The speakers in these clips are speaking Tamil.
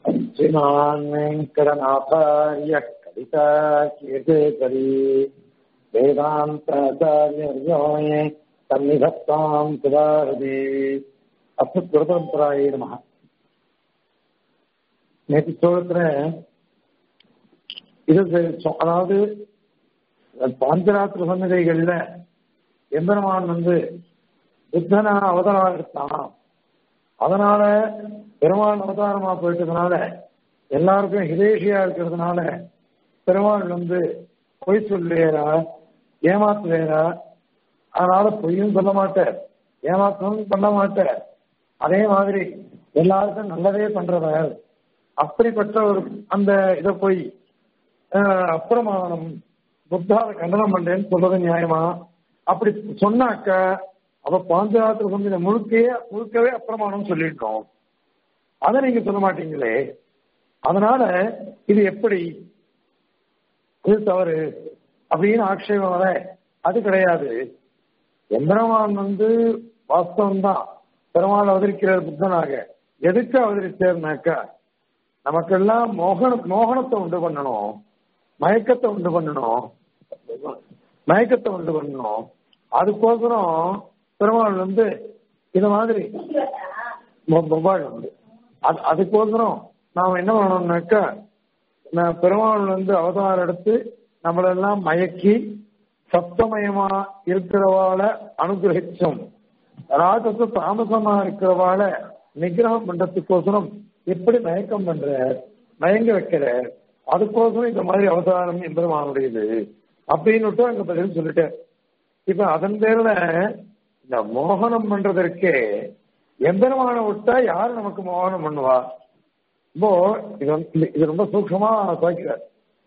श्रीमान् वेङ्कटनाथार्य कविता कीर्तिकरी वेदान्ताचार्यर्योमे सन्निधत्ताम् सुधारति அஸ்மத்குருபரம்பராயே நம நேற்று சோழத்துல இது சொ- அதாவது பாஞ்சராத்திர சன்னதிகள்ல எம்பெருமான் வந்து புத்தனா அவதாரம் எடுத்தான் அதனால பெருமாள் அவதாரமா போயிட்டதுனால எல்லாருக்கும் ஹிதேஷியா இருக்கிறதுனால பெருமாள் வந்து பொய் சொல்லுவேரா ஏமாத்துவேரா அதனால பொய்யும் சொல்ல மாட்டார் ஏமாத்தமும் பண்ண மாட்டார் அதே மாதிரி எல்லாருக்கும் நல்லதே பண்றவர் அப்படிப்பட்ட ஒரு அந்த இதை போய் ஆஹ், அப்பிரமாணம் புத்தாவை கண்டனம் பண்றேன்னு சொல்றது நியாயமா அப்படி சொன்னாக்க அப்ப பாஞ்சராத்திர சந்திர முழுக்கையே முழுக்கவே அப்பிரமாணம் சொல்லிட்டோம் அதை நீங்க சொல்ல மாட்டீங்களே அதனால இது எப்படி இது தவறு அப்படின்னு ஆக்ஷேபம் வர அது கிடையாது எந்திரமான் வந்து வாஸ்தவம் தான் பெருமாள் அவதரிக்கிறார் புத்தனாக எதுக்கு அவதரிச்சார்னாக்கா நமக்கெல்லாம் மோகன மோகனத்தை உண்டு பண்ணணும் மயக்கத்தை உண்டு பண்ணணும் மயக்கத்தை உண்டு பண்ணணும் அதுக்கோசரம் பெருமாள் வந்து இது மாதிரி மொ- மொபைல் வந்து அது அதுக்கோசரம் நாம என்ன பண்ணணும்னாக்கா நான் பெருமாள் வந்து அவதாரம் எடுத்து நம்மளெல்லாம் மயக்கி சப்தமயமா இருக்கிறவாள அனுகிரகிச்சோம் ராஜச தாமசமா இருக்கிறவாள நிகிரகம் பண்றதுக்கோசரம் எப்படி மயக்கம் பண்ற மயங்க வைக்கிற அதுக்கோசரம் இந்த மாதிரி அவதாரம் எம்பெருமானுடையது அப்படின்னு அங்க பதில் சொல்லிட்டேன் இப்ப அதன் பேர்ல இந்த மோகனம் பண்றதற்கே எம்பெருமானை விட்டா யாரு நமக்கு மோகனம் பண்ணுவா இப்போ இது வந்து இது ரொம்ப சூக்ஷமா துவைக்கிறார்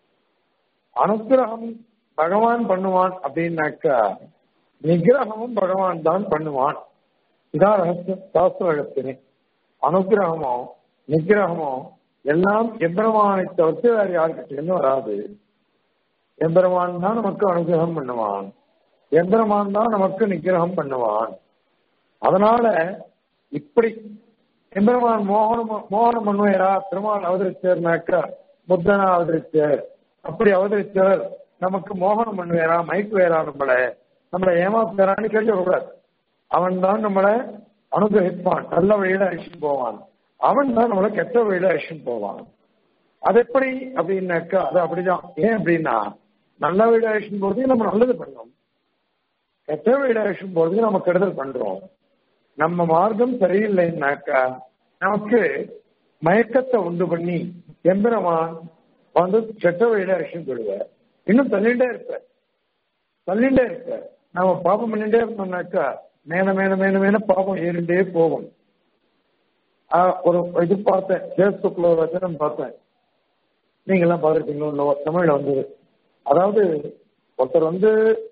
அனுகிரகம் பகவான் பண்ணுவான் அப்படின்னாக்கா நிகிரகமும் பகவான் தான் பண்ணுவான் இதான் ரகசியம் சாஸ்திர ரகத்தினே அனுகிரகமோ நிகிரகமோ எல்லாம் எம்பெருமானை தவிர்த்து வேற யாருக்கிட்ட வராது எம்பெருமான் தான் நமக்கு அனுகிரகம் பண்ணுவான் எம்பெருமான் தான் நமக்கு நிகிரகம் பண்ணுவான் அதனால இப்படி எம்பெருமான் மோகனம் மோகனம் பண்ணுவேரா பெருமாள் அவதரிச்சார்னாக்கா புத்தனா அவதரிச்சார் அப்படி அவதரிச்சவர் நமக்கு மோகனம் பண்ணுவேரா மயக்குவேரா நம்மள நம்மளை ஏமாத்துவேரான்னு கேள்வி வரக்கூடாது அவன் தான் நம்மளை அனுகிரகிப்பான் நல்ல வழியில அழிச்சுட்டு போவான் அவன் தான் நம்மளை கெட்ட வழியில அழிச்சுட்டு போவான் அது எப்படி அப்படின்னாக்கா அது அப்படிதான் ஏன் அப்படின்னா நல்ல வழியில அழிச்சுட்டு போறதுக்கு நம்ம நல்லது பண்ணோம் கெட்ட வழியில அழிச்சுட்டு போறதுக்கு நம்ம கெடுதல் பண்றோம் நம்ம மார்க்கம் சரியில்லைன்னாக்கா நமக்கு மயக்கத்தை உண்டு பண்ணி எந்திரமான் வந்து கெட்ட வழியில அழிச்சுட்டு போயிடுவார் இன்னும் தள்ளிண்டே இருப்ப தள்ளிண்டே இருப்ப நாம பாப்பம் பண்ணிட்டே இருந்தோம்னாக்கா மேல மேல மேல மேல பாப்பம் ஏறிண்டே போகும் ஆஹ் ஒரு இது பார்த்தேன் பேஸ்புக்ல ஒரு வச்சனம் பார்த்தேன் நீங்க எல்லாம் பார்த்துருப்பீங்களோ தமிழ்ல வந்தது அதாவது ஒருத்தர் வந்து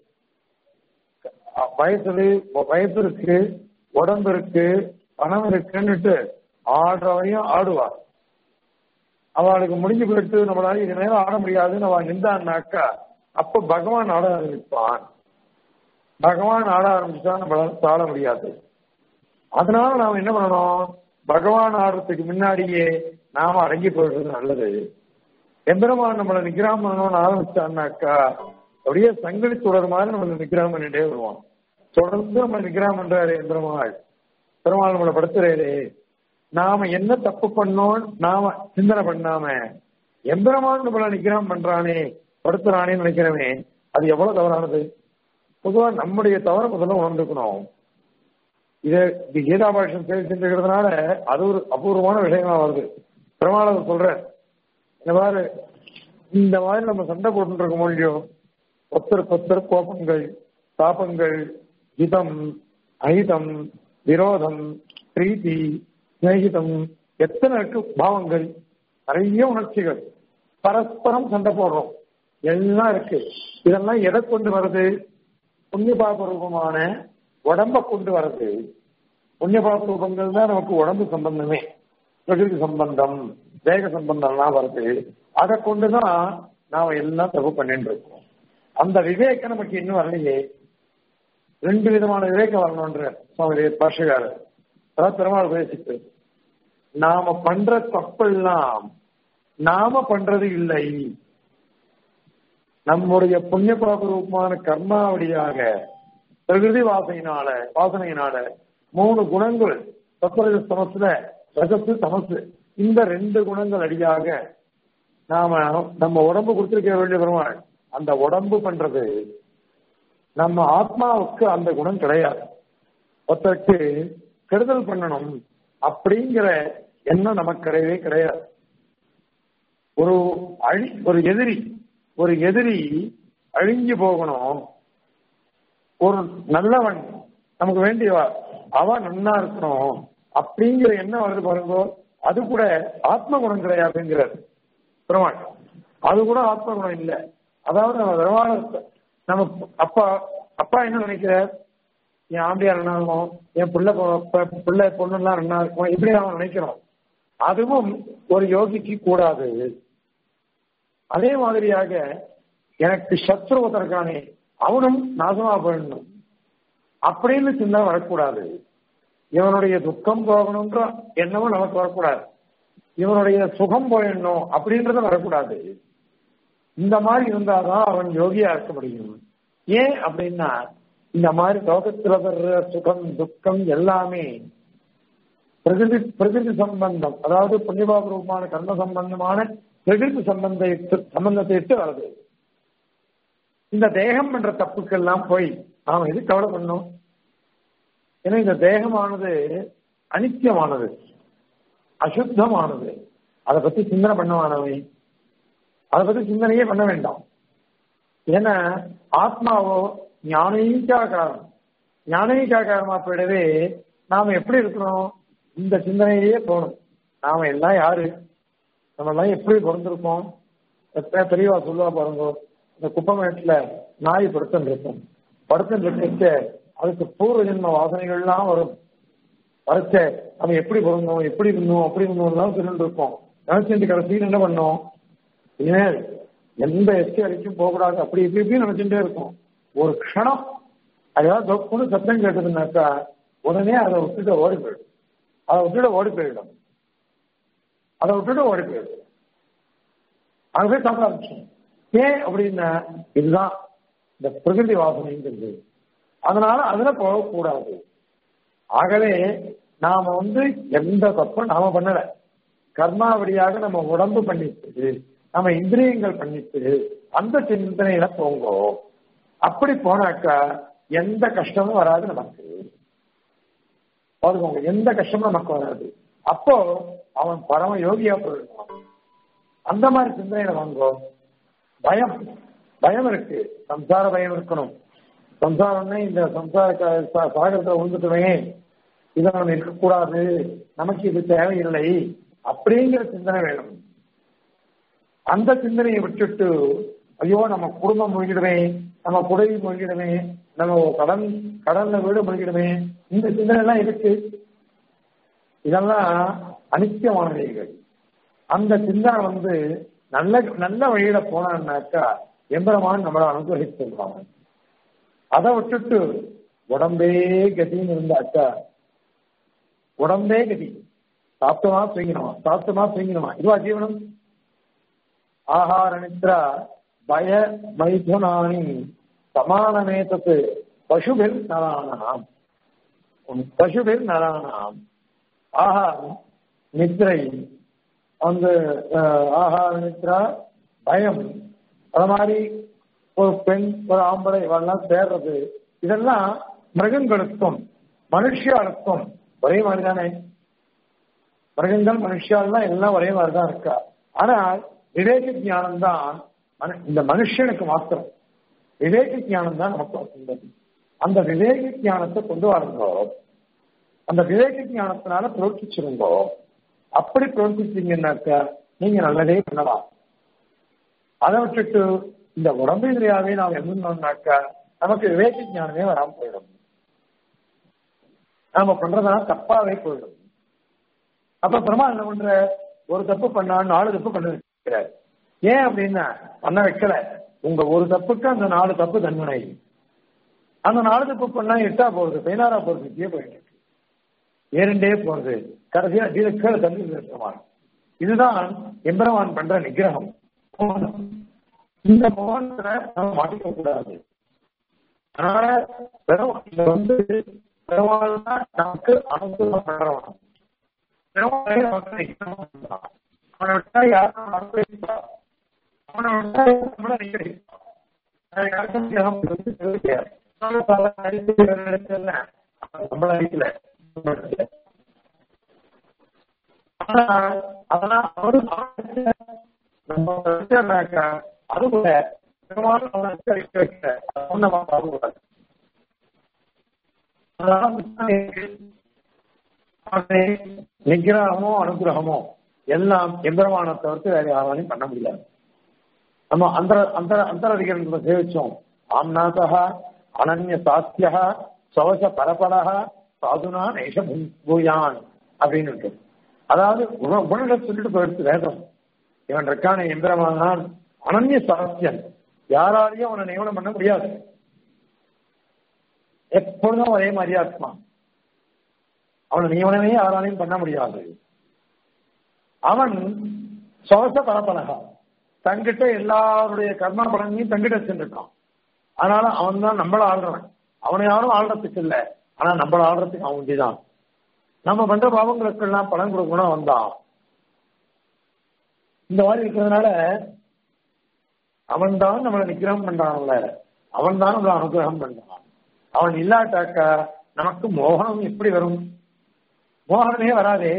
அஹ், வயசு வயசு இருக்கு உடம்பு இருக்கு பணம் இருக்குன்னுட்டு ஆடுற வரையும் ஆடுவா அவளுக்கு முடிஞ்சு போயிட்டு நம்மளால இனிமேல் ஆட முடியாதுன்னு அவன் நின்றான்னாக்கா அப்ப பகவான் ஆட ஆரம்பிப்பான் பகவான் ஆட ஆரம்பிச்சா நம்மளால தாழ முடியாது அதனால நாம என்ன பண்ணணும் பகவான் ஆடுறதுக்கு முன்னாடியே நாம அடங்கி போயிடுறது நல்லது எம்பெருமான் நம்மளை நிகிராமம் பண்ணணும்னு ஆரம்பிச்சான்னாக்கா அப்படியே சங்கிலி தொடர் மாதிரி நம்மளை நிகிராமம் பண்ணிட்டே வருவான் தொடர்ந்து நம்ம நிகிராமம் பண்றாரு எம்பெருமாள் பெருமாள் நம்மளை படுத்துறாரு நாம என்ன தப்பு பண்ணோம் நாம சிந்தனை பண்ணாம எம்பெருமான் நம்மளை நிகிராமம் பண்றானே படுத்துறானே நினைக்கிறவனே அது எவ்வளவு தவறானது பொதுவா நம்முடைய தவறை முதல்ல உணர்ந்துக்கணும் இது இது கீதாபாஷம் பேசிட்டு அது ஒரு அபூர்வமான விஷயமா வருது பெருமாள் சொல்ற இந்த மாதிரி இந்த மாதிரி நம்ம சண்டை போட்டு இருக்க முடியும் ஒத்தருக்கு ஒத்தர் கோபங்கள் தாபங்கள் ஹிதம் அஹிதம் விரோதம் பிரீத்தி சிநேகிதம் எத்தனை இருக்கு பாவங்கள் நிறைய உணர்ச்சிகள் பரஸ்பரம் சண்டை போடுறோம் எல்லாம் இருக்கு இதெல்லாம் எதை கொண்டு வருது புண்ணிய பாப ரூபமான உடம்ப கொண்டு வருது புண்ணிய பாப ரூபங்கள் தான் நமக்கு உடம்பு சம்பந்தமே பிரகிருதி சம்பந்தம் தேக சம்பந்தம்லாம் வருது அதை கொண்டுதான் நாம எல்லாம் தப்பு பண்ணிட்டு இருக்கோம் அந்த விவேகம் நமக்கு இன்னும் வரலையே ரெண்டு விதமான விவேகம் வரணும்ன்ற சுவாமி பாஷகாரர் அதாவது பெருமாள் பேசிட்டு நாம பண்ற தப்பெல்லாம் நாம பண்றது இல்லை நம்முடைய புண்ணிய பாபரூபமான கர்மாவடியாக பிரகிருதி வாசனையினால வாசனையினால மூணு குணங்கள் சத்வரஜ சமசுல ரஜசு தமசு இந்த ரெண்டு குணங்கள் அடியாக நாம நம்ம உடம்பு கொடுத்திருக்க வேண்டிய பெருமாள் அந்த உடம்பு பண்றது நம்ம ஆத்மாவுக்கு அந்த குணம் கிடையாது ஒருத்தருக்கு கெடுதல் பண்ணணும் அப்படிங்கிற எண்ணம் நமக்கு கிடையவே கிடையாது ஒரு அழி ஒரு எதிரி ஒரு எதிரி அழிஞ்சு போகணும் ஒரு நல்லவன் நமக்கு வேண்டியவா அவன் நன்னா இருக்கணும் அப்படிங்கிற எண்ணம் வருது பாருங்க அது கூட ஆத்ம குணம் கிடையாதுங்கிறார் பெருமாள் அது கூட ஆத்ம குணம் இல்லை அதாவது நம்ம பெருமாள் நம்ம அப்பா அப்பா என்ன நினைக்கிறார் என் ஆம்பியார் என்ன இருக்கும் என் பிள்ளை பிள்ளை பொண்ணுலாம் என்ன இருக்கும் இப்படி அவன் நினைக்கிறோம் அதுவும் ஒரு யோகிக்கு கூடாது அதே மாதிரியாக எனக்கு சத்ரு ஒருத்தருக்கானே அவனும் நாசமா போயிடணும் அப்படின்னு சின்ன வரக்கூடாது இவனுடைய துக்கம் போகணுன்ற எண்ணமும் நமக்கு வரக்கூடாது இவனுடைய சுகம் போயிடணும் அப்படின்றத வரக்கூடாது இந்த மாதிரி இருந்தாதான் அவன் யோகியா இருக்க முடியும் ஏன் அப்படின்னா இந்த மாதிரி லோகத்துல வர்ற சுகம் துக்கம் எல்லாமே பிரகிருதி பிரகிருதி சம்பந்தம் அதாவது புண்ணியபாப ரூபமான கர்ம சம்பந்தமான பிரகிருதி சம்பந்த சம்பந்தத்தை இட்டு வருது இந்த தேகம் என்ற தப்புக்கெல்லாம் போய் நாம எது கவலை பண்ணோம் ஏன்னா இந்த தேகமானது அனித்தியமானது அசுத்தமானது அதை பத்தி சிந்தனை பண்ணவானவை அதை பத்தி சிந்தனையே பண்ண வேண்டாம் ஏன்னா ஆத்மாவோ ஞானீக்காக்காரம் ஞானீக்காக்காரமா போயிடவே நாம எப்படி இருக்கிறோம் இந்த சிந்தனையிலேயே போகணும் நாம எல்லாம் யாரு நம்ம எல்லாம் எப்படி பிறந்திருக்கோம் பெரியவா சொல்லுவா பாருங்க இந்த குப்பமேட்டுல நாய் படுத்துன்னு இருக்கும் படுத்துன்னு இருக்க அதுக்கு பூர்வ ஜென்ம வாசனைகள்லாம் வரும் வரைச்ச நம்ம எப்படி பிறந்தோம் எப்படி இருந்தோம் அப்படி இருந்தோம் சொல்லிட்டு இருக்கோம் நினைச்சிட்டு கடைசியில் என்ன பண்ணோம் இனிமேல் எந்த எஸ்டி வரைக்கும் போகக்கூடாது அப்படி இப்படி இப்படி நினைச்சுட்டே இருக்கும் ஒரு க்ஷணம் அதாவது தொப்புன்னு சத்தம் கேட்டதுனாக்கா உடனே அதை விட்டுட்டு ஓடி போயிடும் அதை விட்டுட்டு ஓடி போயிடும் அதை விட்டுட்டு ஓடி போயிடும் அங்க போய் சாப்பிட ஆரம்பிச்சோம் ஏன் அப்படின்னா இதுதான் இந்த பிரகிருதி வாசனைங்கிறது அதனால அதுல போகக்கூடாது ஆகவே நாம வந்து எந்த தப்பும் நாம பண்ணல கர்மாவடியாக நம்ம உடம்பு பண்ணிட்டு நம்ம இந்திரியங்கள் பண்ணிட்டு அந்த சிந்தனையில போங்கோ அப்படி போனாக்கா எந்த கஷ்டமும் வராது நமக்கு பாருங்க எந்த கஷ்டமும் நமக்கு வராது அப்போ அவன் பரம யோகியா போயிடுவான் அந்த மாதிரி சிந்தனையில வாங்கோ பயம் பயம் இருக்கு சம்சார பயம் இருக்கணும் சம்சாரம்னா இந்த சம்சார சாகரத்தை விழுந்துட்டுமே இதை நம்ம இருக்கக்கூடாது நமக்கு இது தேவையில்லை அப்படிங்கிற சிந்தனை வேணும் அந்த சிந்தனையை விட்டுட்டு ஐயோ நம்ம குடும்பம் முழுகிடுமே நம்ம குடவி முழுகிடுமே நம்ம கடன் கடல்ல வீடு முழுகிடுமே இந்த சிந்தனை எல்லாம் இருக்கு இதெல்லாம் அனித்தியமானவைகள் அந்த சிந்தனை வந்து நல்ல நல்ல வழியில போனான்னாக்கா எம்பெருமான் நம்மளை அனுகிரகிச்சிருவாங்க அதை விட்டுட்டு உடம்பே கதின்னு இருந்தாக்கா உடம்பே கதி சாப்பிட்டமா தூங்கினமா சாப்பிட்டமா தூங்கினமா இதுவா ஜீவனம் ஆஹார நித்ரா பய மைதுனானி சமானமேதத்து பசுபிர் நராணாம் பசுபிர் நராணாம் ஆஹாரம் நித்ரை அந்த ஆஹார நித்ரா பயம் அது மாதிரி ஒரு பெண் ஒரு ஆம்பளை இவெல்லாம் சேர்றது இதெல்லாம் மிருகங்களுக்கும் மனுஷியாளுக்கும் ஒரே மாதிரி தானே மிருகங்கள் மனுஷாலாம் எல்லாம் ஒரே மாதிரி தான் இருக்கா ஆனால் விவேக ஞானம் தான் இந்த மனுஷனுக்கு மாத்திரம் விவேக ஞானம் தான் நமக்கு வந்தது அந்த விவேக ஞானத்தை கொண்டு வாருங்கோ அந்த விவேக ஞானத்தினால பிரவர்த்திச்சிருங்கோ அப்படி பிரவர்த்திச்சீங்கன்னாக்கா நீங்க நல்லதே பண்ணலாம் அதை விட்டுட்டு இந்த உடம்பு எதிரியாவே நாம் இருந்தோம்னாக்கா நமக்கு விவேக ஞானமே வராம போயிடும் நாம பண்றதா தப்பாவே போயிடும் அப்ப பிரமா என்ன பண்ற ஒரு தப்பு பண்ணா நாலு தப்பு பண்ண வைக்கிறார் ஏன் அப்படின்னா பண்ண வைக்கல உங்க ஒரு தப்புக்கு அந்த நாலு தப்பு தண்டனை அந்த நாலு தப்பு பண்ணா எட்டா போகுது பதினாறா போகுது இப்படியே போயிட்டு இருக்கு ஏறிண்டே போறது கடைசியா கீழே கீழே தள்ளி நிறுத்தமான் இதுதான் எம்பெருமான் பண்ற நிகிரகம் இந்த மோகனத்தை நம்ம மாட்டிக்க கூடாது அதனால பெருமாள் இங்க வந்து பெருமாள் தான் நமக்கு அனுகூலம் பண்றவன் பெருமாளே நமக்கு நிகிரகம் பண்றான் அவனை விட்டா யாரும் அனுபவிப்பா அவனை விட்டா நம்மள நிகிரகிப்பான் அது யாருக்கும் தியாகம் வந்து தெரியாது பல இடத்துல நம்மள அடிக்கல ஆனா அதெல்லாம் அவரு நம்ம வச்சாக்கா அது கூட பெரும்பாலும் அவனை அடிக்க வைக்கல அதை நம்ம பார்க்கக்கூடாது நிகிரகமோ அனுகிரகமோ எல்லாம் எம்பெருமானை தவிர்த்து வேற யாராலையும் பண்ண முடியாது நம்ம அந்த அந்த அந்தரதிகரணத்தை சேவிச்சோம் ஆம்நாதா அனன்ய சாத்தியா சவச பரபரா சாதுனா நேஷ பூயான் அப்படின்னு அதாவது குண குணங்களை சொல்லிட்டு போயிடுச்சு வேதம் இவன் இருக்கான எந்திரமானான் அனன்ய சாத்தியன் யாராலையும் அவனை நியமனம் பண்ண முடியாது எப்பொழுதும் ஒரே மாதிரியா இருப்பான் அவனை நியமனமே யாராலையும் பண்ண முடியாது அவன் சவச பரபரகா தங்கிட்ட எல்லாருடைய கர்ம பலனையும் தங்கிட்ட வச்சுருக்கான் அதனால அவன் தான் நம்மள ஆள்றவன் அவனை யாரும் ஆள்றதுக்கு இல்லை ஆனா நம்மள ஆள்றதுக்கு அவன் தான் நம்ம பண்ற பாவங்களுக்கெல்லாம் பலன் கொடுக்கணும் வந்தான் இந்த மாதிரி இருக்கிறதுனால அவன் தான் நம்மளை நிக்கிரகம் பண்றான்ல அவன் தான் நம்மளை அனுகிரகம் பண்றான் அவன் இல்லாட்டாக்கா நமக்கு மோகனம் எப்படி வரும் மோகனமே வராதே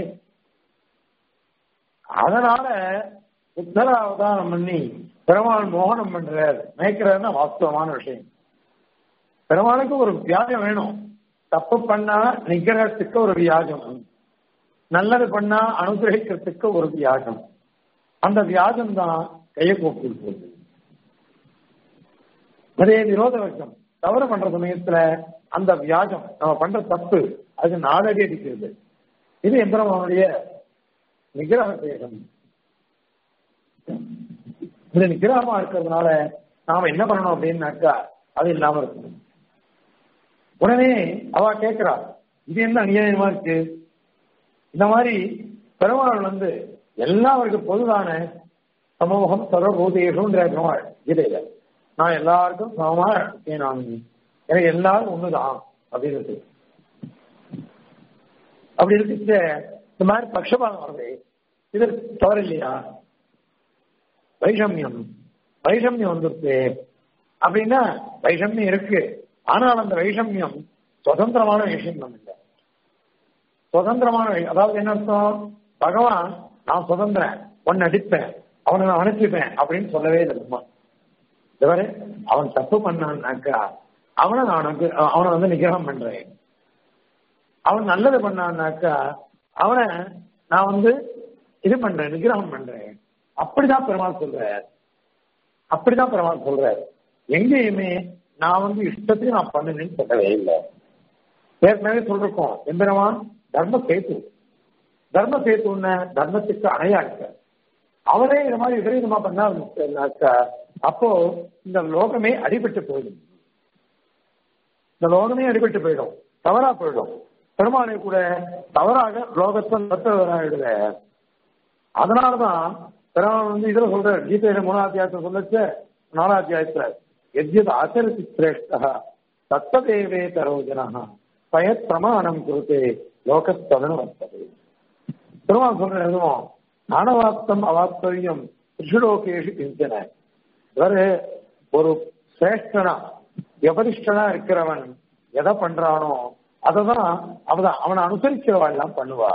அதனால உத்தராவதானம் பண்ணி பெருமாள் மோகனம் பண்றாரு மேய்க்கிறாருன்னா வாஸ்தவமான விஷயம் பெருமாளுக்கு ஒரு வியாஜம் வேணும் தப்பு பண்ணா நிகிரகத்துக்கு ஒரு வியாஜம் நல்லது பண்ணா அனுகிரகிக்கிறதுக்கு ஒரு வியாஜம் அந்த வியாஜம் தான் கையை கூப்பிட்டு போகுது அதே விரோத வர்க்கம் தவறு பண்ற சமயத்துல அந்த வியாஜம் நம்ம பண்ற தப்பு அது நாளடி அடிக்கிறது இது எம்பெருமானுடைய நிகிரக சேகம் இது நிகிரகமா இருக்கிறதுனால நாம என்ன பண்ணணும் அப்படின்னாக்கா அது இல்லாம இருக்கணும் உடனே அவ கேட்கிறா இது என்ன அநியாயமா இருக்கு இந்த மாதிரி பெருமாள் வந்து எல்லாருக்கு பொதுதான சமூகம் சர்வபூதேஷம்ன்ற பெருமாள் கீதையில நான் எல்லாருக்கும் சமமா இருக்கேன் நான் எனக்கு எல்லாரும் ஒண்ணுதான் அப்படின்னு இருக்கு அப்படி இருக்கு இந்த மாதிரி பட்சபாதம் வருது இது தவறு இல்லையா வைஷமியம் வைஷமியம் வந்துருக்கு அப்படின்னா வைஷமியம் இருக்கு ஆனால் அந்த வைஷமியம் சுதந்திரமான வைஷமியம் இல்லை சுதந்திரமான அதாவது என்ன அர்த்தம் பகவான் நான் சுதந்திரன் ஒன்னு அடிப்பேன் அவனை நான் அனுப்பிப்பேன் அப்படின்னு சொல்லவே இல்லை சும்மா இதுவரை அவன் தப்பு பண்ணான்னாக்கா அவனை நான் அவனை வந்து நிகிரகம் பண்றேன் அவன் நல்லது பண்ணான்னாக்கா அவனை நான் வந்து இது பண்றேன் நிகிரகம் பண்றேன் அப்படிதான் பெருமாள் சொல்றார் அப்படிதான் பெருமாள் சொல்றார் எங்கேயுமே நான் வந்து இஷ்டத்தையும் நான் பண்ணுனேன்னு சொல்லவே இல்லை ஏற்கனவே சொல்லிருக்கோம் எம்பெருமான் தர்ம சேத்து தர்ம சேத்துன்னு தர்மத்துக்கு அணையா இருக்க அவரே இந்த மாதிரி விபரீதமா பண்ணாக்கா அப்போ இந்த லோகமே அடிபட்டு போயிடும் இந்த லோகமே அடிபட்டு போயிடும் தவறா போயிடும் பெருமானை கூட தவறாக லோகத்தை நடத்துவதாயிடுத அதனாலதான் பெருமாள் வந்து இதுல சொல்ற கீதையில மூணாம் அத்தியாயத்தை சொல்லச்ச நாலாம் அத்தியாயத்துல எத்யத் ஆச்சரித்து சிரேஷ்டா தத்ததேவே தரோஜனா பயத் பிரமாணம் கொடுத்து லோகஸ்தவன் வந்தது பெருமாள் சொல்ற எதுவும் ஞானவாப்தம் அவாப்தவியம் ரிஷுலோகேஷு கிஞ்சன இவரு ஒரு சிரேஷ்டனா எபரிஷ்டனா இருக்கிறவன் எதை பண்றானோ அததான் அவதான் அவனை அனுசரிக்கிறவா எல்லாம் பண்ணுவா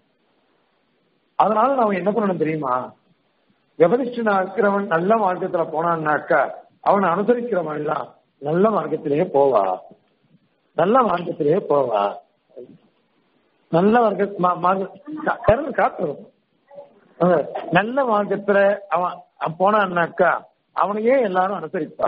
அதனால நாம என்ன பண்ணணும் தெரியுமா விபதிஷ்டனா இருக்கிறவன் நல்ல மார்க்கத்துல போனான்னாக்கா அவனை அனுசரிக்கிறவன் எல்லாம் நல்ல மார்க்கத்திலேயே போவா நல்ல மார்க்கத்திலேயே போவா நல்ல மார்க்க கருண் காட்டுறோம் நல்ல மார்க்கத்துல அவன் போனான்னாக்கா அவனையே எல்லாரும் அனுசரிப்பா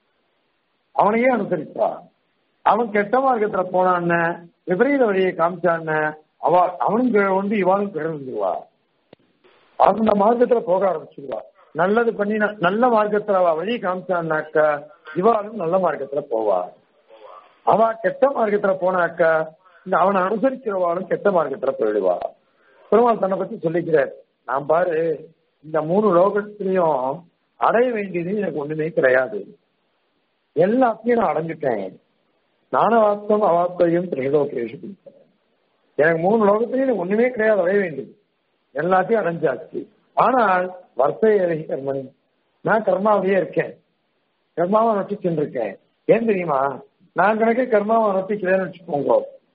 அவனையே அனுசரிப்பா அவன் கெட்ட மார்க்கத்துல போனான்ன விபரீத வழியை காமிச்சான்ன அவ அவனும் வந்து இவாளும் கிழந்துருவா அந்த மார்க்கத்துல போக ஆரம்பிச்சிருவா நல்லது பண்ணி நல்ல மார்க்கத்துல அவ வழி காமிச்சான்னாக்கா இவாளும் நல்ல மார்க்கத்துல போவா அவ கெட்ட மார்க்கத்துல போனாக்கா இந்த அவனை அனுசரிக்கிறவாளும் கெட்ட மார்க்கத்துல போயிடுவா பெருமாள் தன்னை பத்தி சொல்லிக்கிறார் நான் பாரு இந்த மூணு லோகத்திலையும் அடைய வேண்டியது எனக்கு ஒண்ணுமே கிடையாது எல்லாத்தையும் நான் அடைஞ்சிட்டேன் நானவாத்தம் அவாத்தையும் திரைலோகேஷு எனக்கு மூணு லோகத்திலையும் எனக்கு ஒண்ணுமே கிடையாது அடைய வேண்டியது எல்லாத்தையும் அடைஞ்சாச்சு ஆனால் வர்த்தையரை கர்மணி நான் கர்மாவிலேயே இருக்கேன் கர்மாவை நொட்டிச்சுட்டு இருக்கேன் ஏன் தெரியுமா நான் கணக்கே கர்மாவை நொட்டிக்கிறேன்னு வச்சுக்கோங்க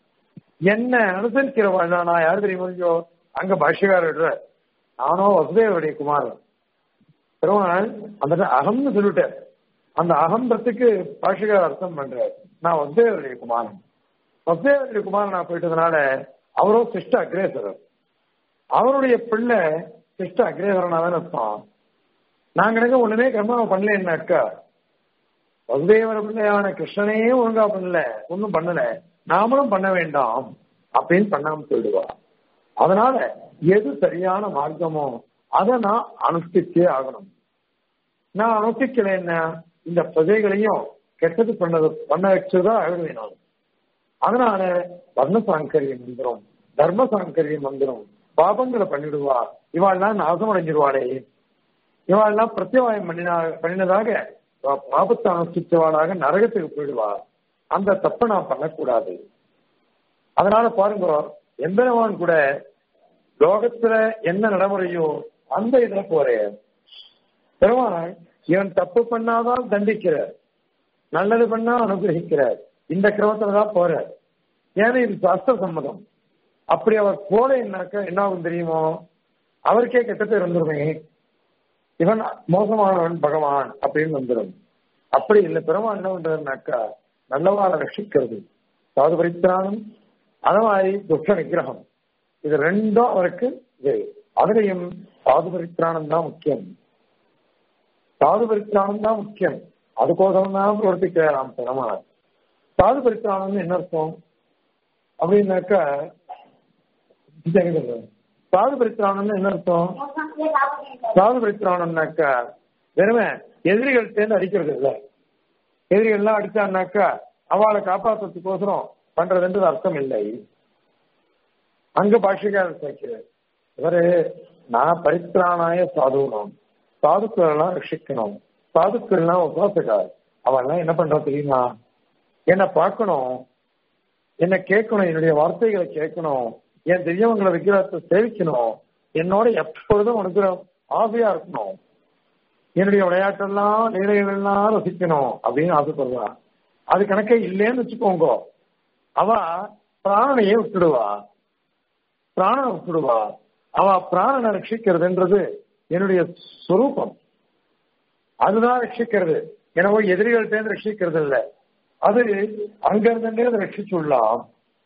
என்ன அனுசரிக்கிறவள் நான் யாரு தெரியுமா அங்க பாஷ்யக்காரர் நானோ வசுதேவருடைய குமாரன் பெருமாள் அந்த அகம்னு சொல்லிட்டார் அந்த அகம்ன்றதுக்கு பாஷிகார் அர்த்தம் பண்றார் நான் வசுதேவருடைய குமாரன் வசுதேவருடைய குமாரன் நான் போயிட்டதுனால அவரும் சிஷ்ட அக்ரேசரர் அவருடைய பிள்ளை சிஷ்ட அக்ரேசரனாதான் அர்த்தம் நாங்க எனக்கு ஒண்ணுமே கர்மாவை பண்ணலன்னாக்கா வசுதேவர பிள்ளையான கிருஷ்ணனே ஒழுங்கா பண்ணல ஒன்னும் பண்ணல நாமளும் பண்ண வேண்டாம் அப்படின்னு பண்ணாம போயிடுவா அதனால எது சரியான மார்க்கமோ அதை நான் அனுஷ்டிச்சே ஆகணும் நான் அனுஷ்டிக்கலைன்னா இந்த பிரஜைகளையும் கெட்டது பண்ணது பண்ண வச்சுதான் ஆகிடுவேன் நான் அதனால வர்ண சாங்கரியம் வந்துடும் தர்ம சாங்கரியம் வந்துடும் பாபங்களை பண்ணிடுவா இவாள்லாம் நாசம் அடைஞ்சிருவாளே இவாள்லாம் பிரத்யவாயம் பண்ணினா பண்ணினதாக பாபத்தை அனுஷ்டிச்சவாளாக நரகத்துக்கு போயிடுவா அந்த தப்பை நான் பண்ணக்கூடாது அதனால பாருங்க எம்பெருமான் கூட லோகத்துல என்ன நடைமுறையோ அந்த இதுல போறேன் பெருமாள் இவன் தப்பு பண்ணாதான் தண்டிக்கிறார் நல்லது பண்ணா அனுகிரகிக்கிறார் இந்த கிரமத்துல தான் போறார் ஏன்னா இது சாஸ்திர சம்மதம் அப்படி அவர் போலேன்னாக்க என்ன ஆகும் தெரியுமோ அவருக்கே கெட்ட பேர் வந்துருமே இவன் மோசமானவன் பகவான் அப்படின்னு வந்துடும் அப்படி இல்லை பெருமாள் என்ன பண்றாருனாக்கா நல்லவாளை ரட்சிக்கிறது சாது பரித்திரானம் அது மாதிரி துஷ்ட நிகிரகம் இது ரெண்டும் அவருக்கு இது அதுலயும் சாது பரித்திரானம் தான் முக்கியம் சாது பரித்திரானம் தான் முக்கியம் அதுக்கோசரம் தான் பிரவர்த்திக்கிறாராம் பெருமாள் சாது பரித்திரானம் என்ன அர்த்தம் அப்படின்னாக்கா சாது பரித்திராணம்னு என்ன அர்த்தம் சாது பரித்திராணம்னாக்கா வெறுமே எதிரிகள் சேர்ந்து அடிக்கிறது இல்ல எதிரிகள்லாம் அடிச்சான்னாக்கா அவளை காப்பாற்றுறதுக்கோசரம் பண்றதுன்றது அர்த்தம் இல்லை அங்க பாஷிகாரர் சேர்க்கிறார் இவரு நான் பரித்திராணாய சாதுவனம் சாதுக்கள் எல்லாம் ரட்சிக்கணும் சாதுக்கள் எல்லாம் உபாசகார் அவெல்லாம் என்ன பண்றா தெரியுமா என்ன பார்க்கணும் என்ன கேட்கணும் என்னுடைய வார்த்தைகளை கேட்கணும் என் தெய்வங்களை விக்கிரத்தை சேவிக்கணும் என்னோட எப்பொழுதும் உனக்கு ஆசையா இருக்கணும் என்னுடைய விளையாட்டெல்லாம் லீலைகளெல்லாம் ரசிக்கணும் அப்படின்னு ஆசைப்படுவா அது கணக்கே இல்லைன்னு வச்சுக்கோங்க அவ பிராணனையே விட்டுடுவா பிராணனை விட்டுடுவா அவ பிராணனை ரட்சிக்கிறதுன்றது என்னுடைய சொரூபம் அதுதான் ரட்சிக்கிறது எனவே எதிரிகள்கிட்ட ரட்சிக்கிறது இல்ல அது அங்கிருந்தே அதை ரட்சிச்சுடலாம்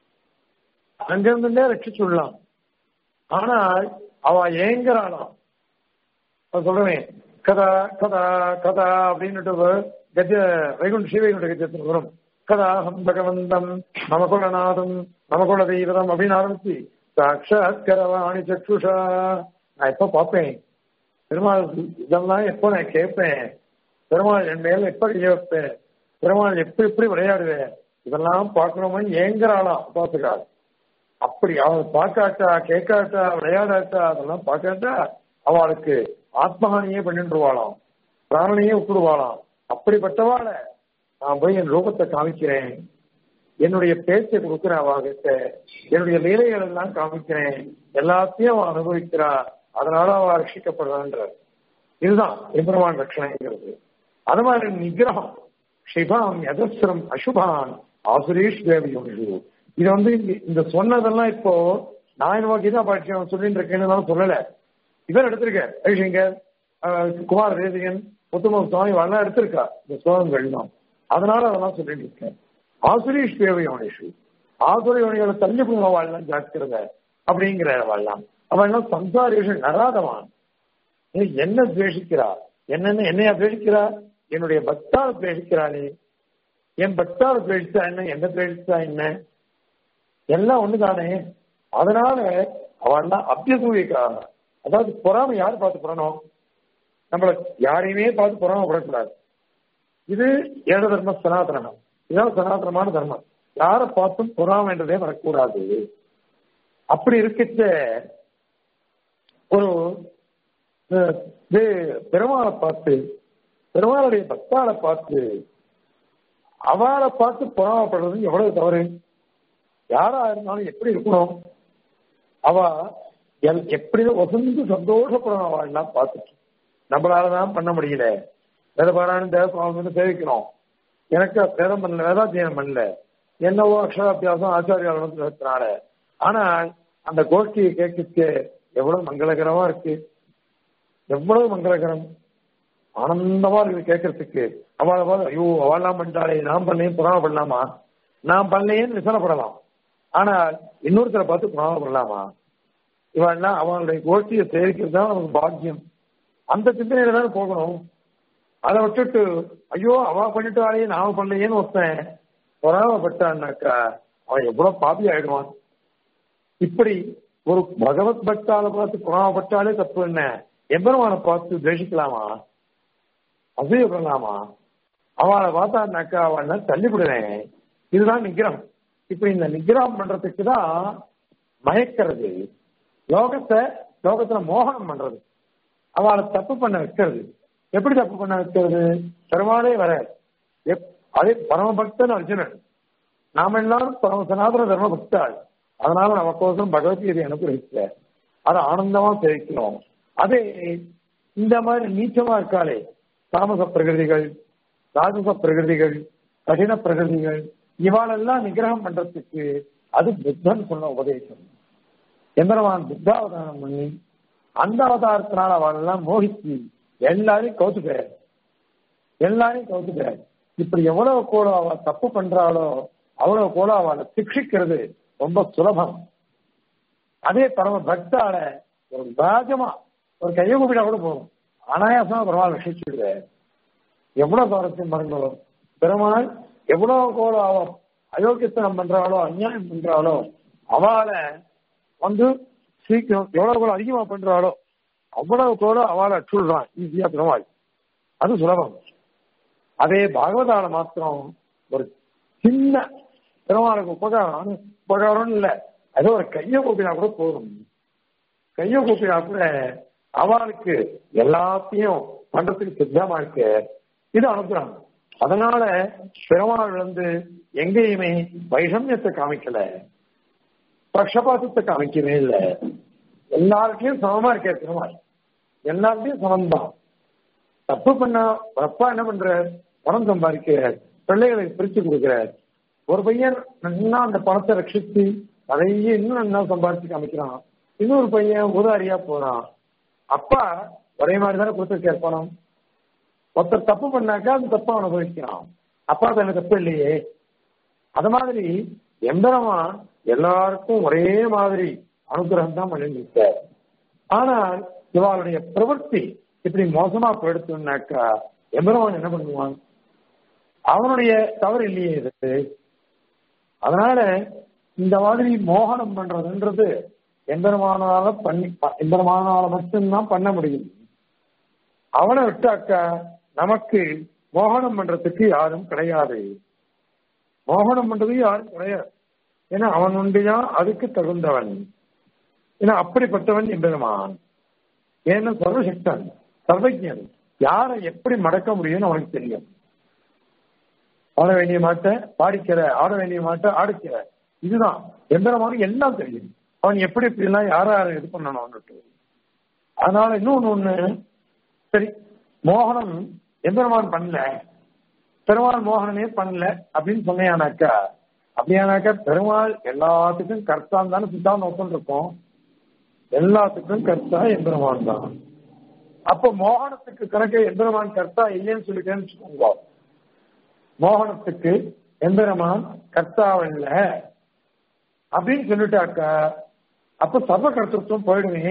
அங்கிருந்தே ரட்சிச்சுடலாம் ஆனால் அவ ஏங்குறாளாம் சொல்றேன் கதா கதா கதா அப்படின்னுட்டு கஜ வைகுண்ட ஸ்ரீவைகுண்ட கஜத்தில் வரும் கதாஹம் பகவந்தம் நமகுலநாதம் நமகுல தெய்வதம் அப்படின்னு ஆரம்பிச்சு சாட்சாத் கரவாணி சக்ஷுஷா நான் எப்ப பார்ப்பேன் பெருமாள் இதெல்லாம் எப்போ நான் கேட்பேன் பெருமாள் என் மேல எப்ப கைய வைப்பேன் பெருமாள் எப்படி எப்படி விளையாடுவேன் இதெல்லாம் பார்க்கணுமோ ஏங்குறாளாம் பார்த்துக்காள் அப்படி அவன் பார்க்காட்டா கேட்காட்டா விளையாடாட்டா அதெல்லாம் பார்க்காட்டா அவளுக்கு ஆத்மஹானியே பண்ணிட்டுருவாளாம் பிராணனையே விட்டுடுவாளாம் அப்படிப்பட்டவாள நான் போய் என் ரூபத்தை காமிக்கிறேன் என்னுடைய பேச்சை கொடுக்கிறேன் அவகிட்ட என்னுடைய லீலைகள் எல்லாம் காமிக்கிறேன் எல்லாத்தையும் அவன் அனுபவிக்கிறா அதனால அவ ரட்சிக்கப்படுறான்ற இதுதான் எம்பெருமான் ரட்சணைங்கிறது அது மாதிரி நிகிரகம் ஷிபாம் யதஸ்ரம் அசுபான் ஆசுரேஷ் தேவியோனிஷு இது வந்து இந்த சொன்னதெல்லாம் இப்போ நான் என்னவோ கீதா பாட்சியம் சொல்லிட்டு இருக்கேன்னு சொல்லல இவர் எடுத்திருக்கார் ரவிசங்கர் குமார் தேசிகன் முத்தும சுவாமி வரலாம் எடுத்திருக்கா இந்த ஸ்லோகங்கள் தான் அதனால அதெல்லாம் சொல்லிட்டு இருக்கேன் ஆசுரீஷ் தேவயோனிஷு ஆசுர யோனிகளை தள்ளி போங்க வாழலாம் ஜாக்கிரத அப்படிங்கிற வாழலாம் அவன் எல்லாம் சம்சாரிஷன் நராதவான் என்ன துவேஷிக்கிறா என்னென்ன என்னையா துவேஷிக்கிறா என்னுடைய பக்தாவை துவேஷிக்கிறாளே என் பக்தாவை துவேஷிச்சா என்ன என்ன துவேஷிச்சா என்ன எல்லாம் ஒண்ணுதானே அதனால அவெல்லாம் அபியசூவிக்காக அதாவது பொறாம யார் பார்த்து புறணும் நம்மள யாரையுமே பார்த்து பொறாம படக்கூடாது இது ஏழ தர்ம சனாதனம் இதுதான் சனாதனமான தர்மம் யாரை பார்த்தும் பொறாமைன்றதே வரக்கூடாது அப்படி இருக்கச்ச ஒரு அஹ், இது பெருமாளை பார்த்து பெருமாளுடைய பக்தாளை பார்த்து அவளை பார்த்து பொறாமப்படுறது எவ்வளவு தவறு யாரா இருந்தாலும் எப்படி இருக்கணும் அவ எல்- எப்படி வசந்து சந்தோஷப்படணும் அவள் எல்லாம் பார்த்துட்டு நம்மளாலதான் பண்ண முடியல வேதபாராயணம் தேவசுவாமி வந்து சேவிக்கிறோம் எனக்கு வேதம் பண்ணல வேதாத்தியனம் பண்ணல என்னவோ அக்ஷராபியாசம் ஆச்சாரியாளனும் சேர்த்தனால ஆனா அந்த கோஷ்டியை கேட்கறதுக்கு எவ்வளவு மங்களகரமா இருக்கு எவ்வளவு மங்களகரம் ஆனந்தமா இருக்கு கேட்கறதுக்கு அவளை பார்த்து, ஐயோ அவள்லாம் பண்ணிட்டாளே நான் பண்ணேன் புறாம பண்ணலாமா நான் பண்ணலையேன்னு விசனப்படலாம் ஆனால் இன்னொருத்தரை பார்த்து புறாம பண்ணலாமா இவெல்லாம் அவனுடைய கோஷ்டியை சேவிக்கிறது தான் அவனுக்கு பாக்கியம் அந்த சிந்தனையில தானே போகணும் அதை விட்டுட்டு ஐயோ அவ பண்ணிட்டாலே நாம பண்ணலையேன்னு ஒருத்தன் பொறாமப்பட்டான்னாக்கா அவன் எவ்வளவு பாப்பி ஆயிடுவான் இப்படி ஒரு பகவத் பக்தால பார்த்து பொறாமப்பட்டாலே தப்பு என்ன எம்பெருமானை பார்த்து துவேஷிக்கலாமா அசூயப்படலாமா அவளை பார்த்தான்னாக்கா அவளை தள்ளிவிடுவேன் இதுதான் நிகிரம் இப்ப இந்த நிகிரம் பண்றதுக்கு தான் மயக்கிறது லோகத்தை லோகத்துல மோகனம் பண்றது அவளை தப்பு பண்ண வைக்கிறது எப்படி தப்பு பண்ண வைக்கிறது பெருமாளே வர எப்- அதே பரமபக்தன் அர்ஜுனன் நாம எல்லாரும் பரம சனாதன தர்ம பக்தாள் அதனால நமக்கோசரம் பகவத்கீதை அனுகிரகிக்க அதை ஆனந்தமா சேவிக்கிறோம் அதே இந்த மாதிரி நீச்சமா இருக்காளே தாமச பிரகிருதிகள் ராஜச பிரகிருதிகள் கடின பிரகிருதிகள் இவாளெல்லாம் நிகிரகம் பண்றதுக்கு அது புத்தன் சொன்ன உபதேசம் எம்பெருமான் புத்தாவதாரம் பண்ணி அந்த அவதாரத்தினால அவளெல்லாம் மோகிச்சு எல்லாரையும் கவுத்துக்கிறார் எல்லாரையும் கவுத்துக்கிறார் இப்படி எவ்வளவு கூட அவ தப்பு பண்றாளோ அவ்வளவு கூட அவளை சிக்ஷிக்கிறது ரொம்ப சுலபம் அதே பரம பக்தால ஒரு ராஜமா ஒரு கையை கூப்பிட்டா கூட போகும் அனாயாசமா பெருமாள் ரசிச்சுடுவார் எவ்வளவு சுவாரஸ்யம் பாருங்களோ பெருமாள் எவ்வளவு கூட அவ அயோக்கியத்தனம் பண்றாளோ அநியாயம் பண்றாளோ அவளை வந்து சீக்கிரம் எவ்வளவு கூட அதிகமா பண்றாளோ அவ்வளவு கூட அவளை அச்சுடுறான் ஈஸியா பெருமாள் அது சுலபம் அதே பாகவதால மாத்திரம் ஒரு சின்ன பெருமாளுக்கு உபகாரம் உபகாரம் இல்ல ஏதோ ஒரு கையை கூப்பினா கூட போதும் கையை கூப்பினா கூட அவளுக்கு எல்லாத்தையும் பண்றதுக்கு சித்தமா இருக்கு இது அனுப்புறாங்க அதனால பெருமாள் வந்து எங்கேயுமே வைஷமியத்தை காமிக்கல பக்ஷபாதத்தை காமிக்கவே இல்லை எல்லார்கிட்டயும் சமமா இருக்க பெருமாள் எல்லார்கிட்டயும் சமம்தான் தப்பு பண்ணா அப்பா என்ன பண்ற பணம் சம்பாதிக்கிறார் பிள்ளைகளுக்கு பிரிச்சு கொடுக்கிறார் ஒரு பையன் நல்லா அந்த பணத்தை ரட்சித்து நிறைய இன்னும் நல்லா சம்பாதிச்சு காமிக்கிறான் இன்னொரு பையன் உதாரியா போறான் அப்பா ஒரே மாதிரி தானே கொடுத்துருக்கார் பணம் ஒருத்தர் தப்பு பண்ணாக்கா அந்த தப்பை அனுபவிக்கிறான் அப்பா தானே தப்பு இல்லையே அது மாதிரி எந்திரமா எல்லாருக்கும் ஒரே மாதிரி அனுகிரகம் தான் பண்ணிட்டு இருக்கார் ஆனால் இவளுடைய பிரவൃத்தி இப்படி மோசமா போயிடுச்சுனாக்கா எம்பெருமான் என்ன பண்ணுவான் அவனுடைய தவறு இல்லையே இது அதனால இந்த மாதிரி மோகனம் பண்றதுன்றது எம்பெருமானால பண்ணி எம்பெருமானால மட்டும்தான் பண்ண முடியும் அவனை விட்டாக்கா நமக்கு மோகனம் பண்றதுக்கு யாரும் கிடையாது மோகனம் பண்றது யாரும் கிடையாது ஏன்னா அவன் உண்டுதான் அதுக்கு தகுந்தவன் ஏன்னா அப்படிப்பட்டவன் எம்பெருமான் ஏன்னா சர்வசக்தன் சர்வஜன் யாரை எப்படி மடக்க முடியும்னு அவனுக்கு தெரியும் ஆட வேண்டிய மாட்ட பாடிக்கிற ஆட வேண்டிய மாட்ட ஆடிக்கிற இதுதான் எம்பெருமானுக்கு எல்லாம் தெரியும் அவன் எப்படி எப்படி எல்லாம் யார யாரை இது பண்ணணும்னுட்டு அதனால இன்னொன்னு ஒண்ணு சரி மோகனம் எம்பெருமான் பண்ணல பெருமாள் மோகனமே பண்ணல அப்படின்னு சொன்னேனாக்கா அப்படியானாக்கா பெருமாள் எல்லாத்துக்கும் கர்த்தான் தானே சித்தாந்தம் ஒத்துருக்கோம் எல்லாத்துக்கும் கர்த்தா எம்பெருமான் தான் அப்ப மோகனத்துக்கு கணக்கு எம்பெருமான் கர்த்தா இல்லைன்னு சொல்லிட்டேன்னு வச்சுக்கோங்க மோகனத்துக்கு எம்பெருமான் கர்த்தாவில்ல அப்படின்னு சொல்லிட்டாக்கா அப்ப சர்வ கர்த்தத்துவம் போயிடுமே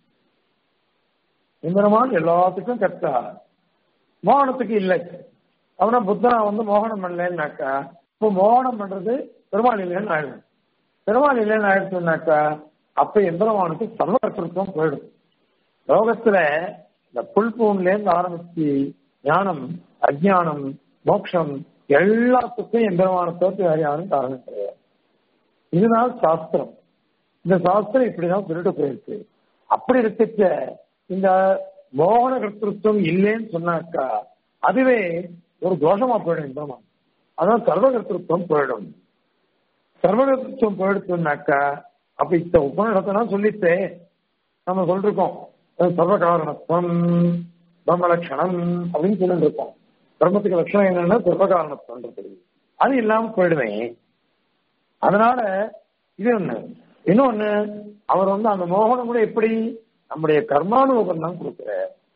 எம்பெருமான் எல்லாத்துக்கும் கர்த்தா மோகனத்துக்கு இல்லை அவனா புத்தனா வந்து மோகனம் பண்ணலன்னாக்கா இப்போ மோகனம் பண்றது பெருமாள் இல்லைன்னு ஆயிடும் பெருமாள் இல்லைன்னு ஆயிடுச்சுனாக்கா அப்ப எம்பெருமானுக்கு சர்வகர்த்தத்துவம் போயிடும் லோகத்துல இந்த புல் பூன்ல இருந்து ஆரம்பிச்சு ஞானம் அஜ்ஞானம் மோட்சம் எல்லாத்துக்கும் எம்பெருமான தோற்று வேற யாரும் காரணம் கிடையாது இதுதான் சாஸ்திரம் இந்த சாஸ்திரம் இப்படிதான் சொல்லிட்டு போயிருக்கு அப்படி இருக்க இந்த மோகன கர்த்தத்துவம் இல்லைன்னு சொன்னாக்கா அதுவே ஒரு தோஷமா போயிடும் எம்பெருமான் அதான் சர்வகர்த்தத்துவம் போயிடும் சர்வகர்த்தத்துவம் போயிடுச்சுனாக்கா அப்ப இந்த உபநிடத்தை சொல்லிட்டு நம்ம சொல்லிருக்கோம் சர்வ காரணத்துவம் பிரம்ம லட்சணம் அப்படின்னு சொல்லிட்டு இருக்கோம் பிரம்மத்துக்கு லட்சணம் என்னன்னா சர்வ காரணத்துவம் அது இல்லாம போயிடுவேன் அதனால இது ஒண்ணு இன்னொன்னு அவர் வந்து அந்த மோகனம் கூட எப்படி நம்முடைய கர்மானுபவம் தான் கொடுக்கிற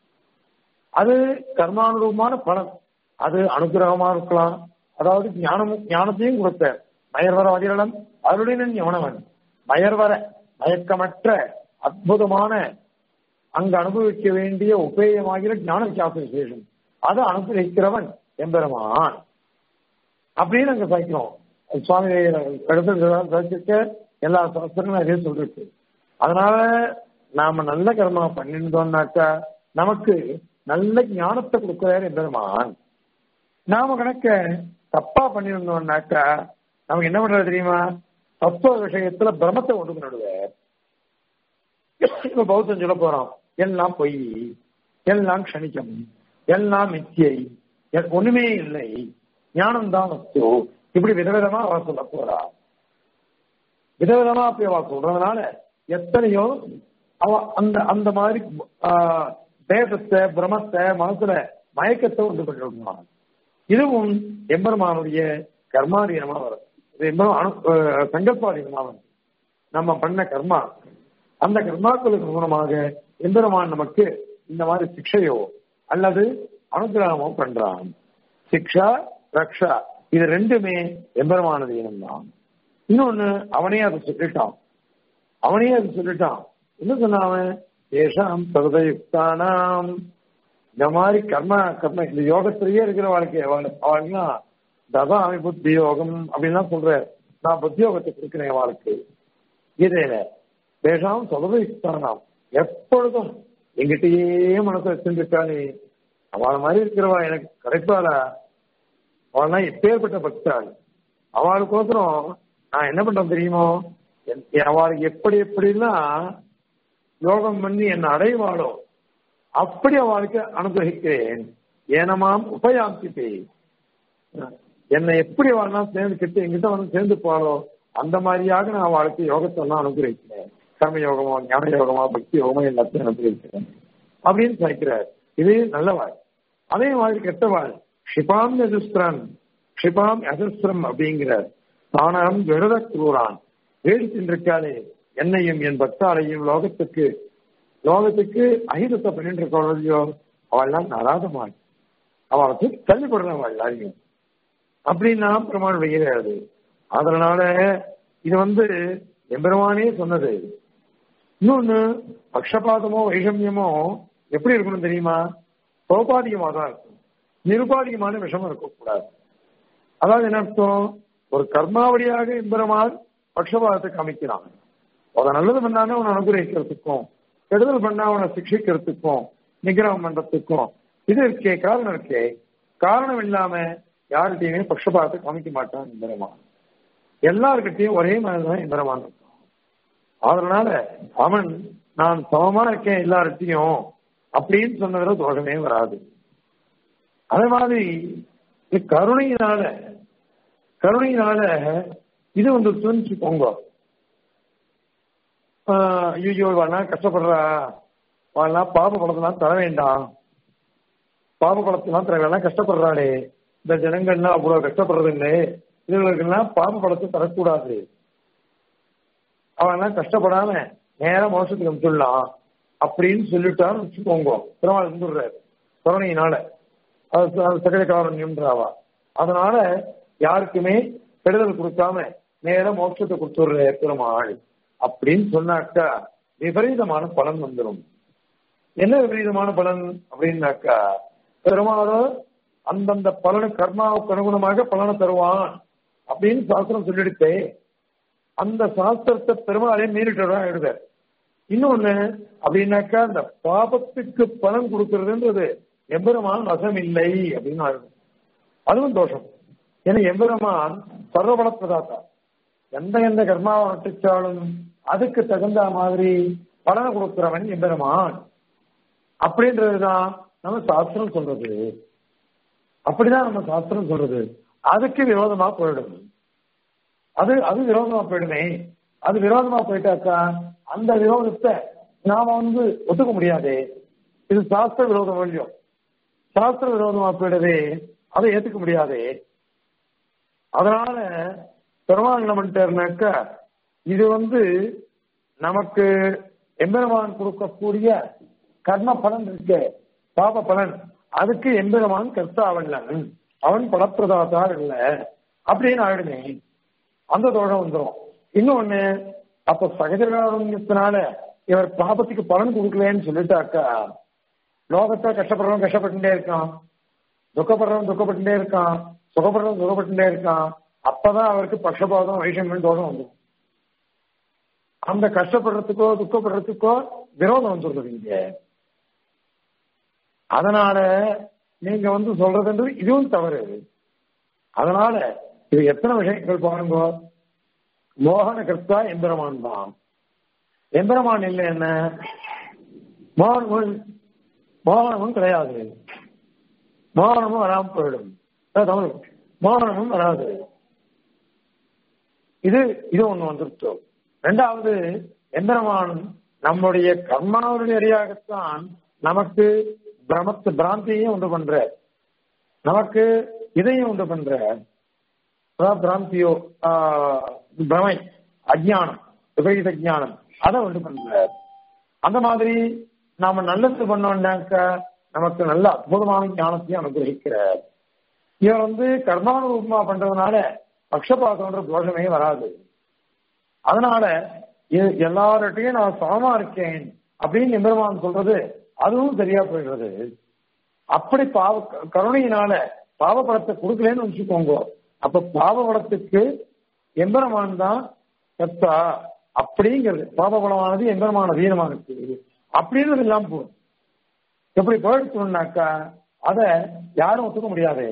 அது கர்மானுரூபமான பலன் அது அனுகிரகமா இருக்கலாம் அதாவது ஞானம் ஞானத்தையும் கொடுத்த மயர்வர வதிரலம் அருளினன் ஞானவன் மயர்வர மயக்கமற்ற அற்புதமான அங்கு அனுபவிக்க வேண்டிய உபேயமாகிற ஞான விசாச விசேஷம் அதை அனுகிரகிக்கிறவன் எம்பெருமான் அப்படின்னு அங்க சாய்க்கிறோம் சுவாமி எடுத்து எல்லா சாஸ்திரங்களும் அதே சொல்லிருக்கு அதனால நாம நல்ல கர்மா பண்ணிருந்தோம்னாக்கா நமக்கு நல்ல ஞானத்தை கொடுக்கிறாரு எம்பெருமான் நாம கணக்க தப்பா பண்ணியிருந்தோம்னாக்கா நமக்கு என்ன பண்றது தெரியுமா தத்துவ விஷயத்துல பிரமத்தை கொண்டு நடுவார் இப்ப பௌத்தம் சொல்ல போறோம் எல்லாம் பொய் எல்லாம் க்ஷணிக்கம் எல்லாம் மித்தியை ஒண்ணுமே இல்லை ஞானம் தான் வஸ்து இப்படி விதவிதமா அவ சொல்ல போறா விதவிதமா அப்படி அவ சொல்றதுனால எத்தனையோ அவ அந்த அந்த மாதிரி தேசத்தை பிரமத்தை மனசுல மயக்கத்தை உண்டு பண்ணிவிடுவான் இதுவும் எம்பெருமானுடைய கர்மாதீனமா வரும் இது எம்பெருமான் சங்கல்பாதீனமா வரும் நம்ம பண்ண கர்மா அந்த கர்மாக்களுக்கு மூலமாக எம்பெருமான் நமக்கு இந்த மாதிரி சிக்ஷையோ அல்லது அனுகிரகமோ பண்றான் சிக்ஷா ரக்ஷா இது ரெண்டுமே எம்பெருமானது இனம்தான் இன்னொன்னு அவனே அதை சொல்லிட்டான் அவனே அதை சொல்லிட்டான் என்ன சொன்னாவன் ஏஷாம் சர்வயுக்தானாம் இந்த மாதிரி கர்ம கர்ம இந்த யோகத்திலேயே இருக்கிற வாழ்க்கை அவளுக்குலாம் ததாமி புத்தி யோகம் அப்படின்லாம் சொல்ற நான் புத்தி யோகத்தை கொடுக்கிறேன் வாழ்க்கை கீதையில தேஷாம் சர்வயுக்தானாம் எப்பொழுதும் எங்கிட்டயே மனசை வச்சிருக்காளே அவள் மாதிரி இருக்கிறவா எனக்கு கிடைப்பாளா அவள்லாம் எப்பேற்பட்ட பக்தாள் அவளுக்கோசரம் நான் என்ன பண்றேன் தெரியுமோ அவளுக்கு எப்படி எப்படிலாம் யோகம் பண்ணி என்ன அடைவாளோ அப்படி அவளுக்கு அனுகிரகிக்கிறேன் ஏனமாம் உபயாந்திப்பே என்னை எப்படி அவள்லாம் சேர்ந்து கிட்ட எங்கிட்ட வந்து சேர்ந்து போவாளோ அந்த மாதிரியாக நான் அவளுக்கு யோகத்தெல்லாம் அனுகிரகிக்கிறேன் கர்ம யோகமோ ஞான யோகமா பக்தி யோகமோ எல்லாத்தையும் அனுகிரகிக்கிறேன் அப்படின்னு நினைக்கிறார் இது நல்லவாள் அதே மாதிரி கெட்டவாள் க்ஷிபாம் யதுஸ்திரன் க்ஷிபாம் யதுஸ்திரம் அப்படிங்கிறார் தானம் விரத குரூரான் வேடிச்சின்றிருக்காளே என்னையும் என் பக்தாலையும் லோகத்துக்கு லோகத்துக்கு அகிதத்தை பண்ணிட்டு இருக்கோ அவள்லாம் நராதமாள் அவளுக்கு தள்ளிப்படுறவள் எல்லாரையும் அப்படின்னா பிரமாணம் வைக்கிறாரு அதனால இது வந்து எம்பெருமானே சொன்னது இன்னொன்னு பக்ஷபாதமோ வைஷமியமோ எப்படி இருக்கணும் தெரியுமா சோபாதிகமாக தான் இருக்கும் நிருபாதிகமான விஷமம் இருக்கக்கூடாது அதாவது என்ன அர்த்தம் ஒரு கர்மாவடியாக எம்பெருமாள் பக்ஷபாதத்தை காமிக்கிறான் அதை நல்லது பண்ணானே அவனை அனுகிரகிக்கிறதுக்கும் கெடுதல் பண்ணா அவனை சிக்ஷிக்கிறதுக்கும் நிகிரகம் பண்றதுக்கும் இது இருக்கே காரணம் இருக்கே காரணம் இல்லாம யார்கிட்டயுமே பக்ஷபாதத்தை காமிக்க மாட்டான் எம்பெருமான் எல்லார்கிட்டையும் ஒரே மாதிரிதான் எம்பெருமான் இருக்கும் அதனால அவன் நான் சமமா இருக்கேன் எல்லார்கிட்டையும் அப்படின்னு சொன்னதுல தோஷமே வராது அதே மாதிரி கருணையினால கருணையினால இது வந்து வச்சுக்கோங்க ஐயோ இவெல்லாம் கஷ்டப்படுறா அவெல்லாம் பாப குளத்தெல்லாம் தர வேண்டாம் பாப குளத்தெல்லாம் தர வேண்டாம் கஷ்டப்படுறாளே இந்த ஜனங்கள்லாம் அவ்வளவு கஷ்டப்படுறதில்லை இவங்களுக்கெல்லாம் பாப குளத்தை தரக்கூடாது அவெல்லாம் கஷ்டப்படாம நேரம் மோசத்துக்கு அனுப்பிச்சுடலாம் அப்படின்னு சொல்லிட்டான்னு வச்சுக்கோங்க பெருமாள் இருந்துடுறாரு கருணையினால சகல காரண்யம்ன்றாவா அதனால யாருக்குமே கெடுதல் கொடுக்காம நேரம் மோட்சத்தை கொடுத்துடுற பெருமாள் அப்படின்னு சொன்னாக்கா விபரீதமான பலன் வந்துடும் என்ன விபரீதமான பலன் அப்படின்னாக்கா பெருமாளோ அந்தந்த பலனு கர்மாவுக்கு அனுகுணமாக பலனை தருவான் அப்படின்னு சாஸ்திரம் சொல்லிடுச்சே அந்த சாஸ்திரத்தை பெருமாளே மீறிட்டு எழுத இன்னொன்னு அப்படின்னாக்கா அந்த பாபத்துக்கு பலன் கொடுக்கறதுன்றது எம்பெருமான் வசம் இல்லை அப்படின்னு ஆயிடும் அதுவும் தோஷம் ஏன்னா எம்பெருமான் சர்வபல பிரதாத்தா எந்த எந்த கர்மாவை நட்டிச்சாலும் அதுக்கு தகுந்த மாதிரி பலனை கொடுக்கிறவன் எம்பெருமான் அப்படின்றதுதான் நம்ம சாஸ்திரம் சொல்றது அப்படிதான் நம்ம சாஸ்திரம் சொல்றது அதுக்கு விரோதமா போயிடும் அது அது விரோதமா போயிடுமே அது விரோதமா போயிட்டாக்கா அந்த விரோதத்தை நாம வந்து ஒத்துக்க முடியாதே இது சாஸ்திர விரோதம் இல்லையோ சாஸ்திர விரோதமா போயிடுதே அதை ஏத்துக்க முடியாதே அதனால பெருமாள் என்ன பண்ணிட்டாருனாக்கா இது வந்து நமக்கு எம்பெருமான் கொடுக்கக்கூடிய கர்ம பலன் இருக்கு பாப பலன் அதுக்கு எம்பெருமான் கர்த்தாவல்லன் அவன் பலப்பிரதாதா இல்ல அப்படின்னு ஆயிடுமே அந்த தோஷம் வந்துடும் இன்னொன்னு அப்ப சகஜகாரண்யத்தினால இவர் பாபத்துக்கு பலன் கொடுக்கலன்னு சொல்லிட்டாக்கா லோகத்தை கஷ்டப்படுறவன் கஷ்டப்பட்டுட்டே இருக்கான் துக்கப்படுறவன் துக்கப்பட்டுட்டே இருக்கான் சுகப்படுறவன் சுகப்பட்டுட்டே இருக்கான் அப்பதான் அவருக்கு பக்ஷபாதம் வைஷமியம் தோஷம் வந்துடும் அந்த கஷ்டப்படுறதுக்கோ துக்கப்படுறதுக்கோ விரோதம் வந்துடுறது இங்க அதனால நீங்க வந்து சொல்றதுன்றது இதுவும் தவறு அதனால இது எத்தனை விஷயங்கள் பாருங்க மோகன கர்த்தா எம்பெருமான் தான் எம்பெருமான் இல்லை என்ன மோகனமும் மோகனமும் கிடையாது மோகனமும் வராம போயிடும் அதான் தமிழ் மோகனமும் வராது இது இது ஒண்ணு வந்துருச்சு ரெண்டாவது எம்பெருமான் நம்முடைய கர்மாவுடைய அடியாகத்தான் நமக்கு பிரமத்து பிராந்தியையும் உண்டு பண்ற நமக்கு இதையும் உண்டு பண்ற அதாவது பிராந்தியோ ஆஹ், பிரமை அஜ்ஞானம் விபரீத ஞானம் அதை உண்டு பண்ற அந்த மாதிரி நாம நல்லது பண்ணோம்னாக்க நமக்கு நல்ல அற்புதமான ஞானத்தையும் அனுகிரகிக்கிறார் இவர் வந்து கர்மானுரூபமா பண்றதுனால பக்ஷபாதம்ன்ற தோஷமே வராது அதனால இது எல்லார்ட்டையும் நான் சமமா இருக்கேன் அப்படின்னு எம்பெருமான் சொல்றது அதுவும் சரியா போயிடுறது அப்படி பாவ கருணையினால பாவபலத்தை கொடுக்கலன்னு வச்சுக்கோங்க அப்ப பாவபலத்துக்கு எம்பெருமான் தான் கத்தா அப்படிங்கிறது பாவபலமானது எம்பெருமான அதீனமானது அப்படின்னு இல்லாம போகும் எப்படி போயிடுச்சோம்னாக்கா அத யாரும் ஒத்துக்க முடியாது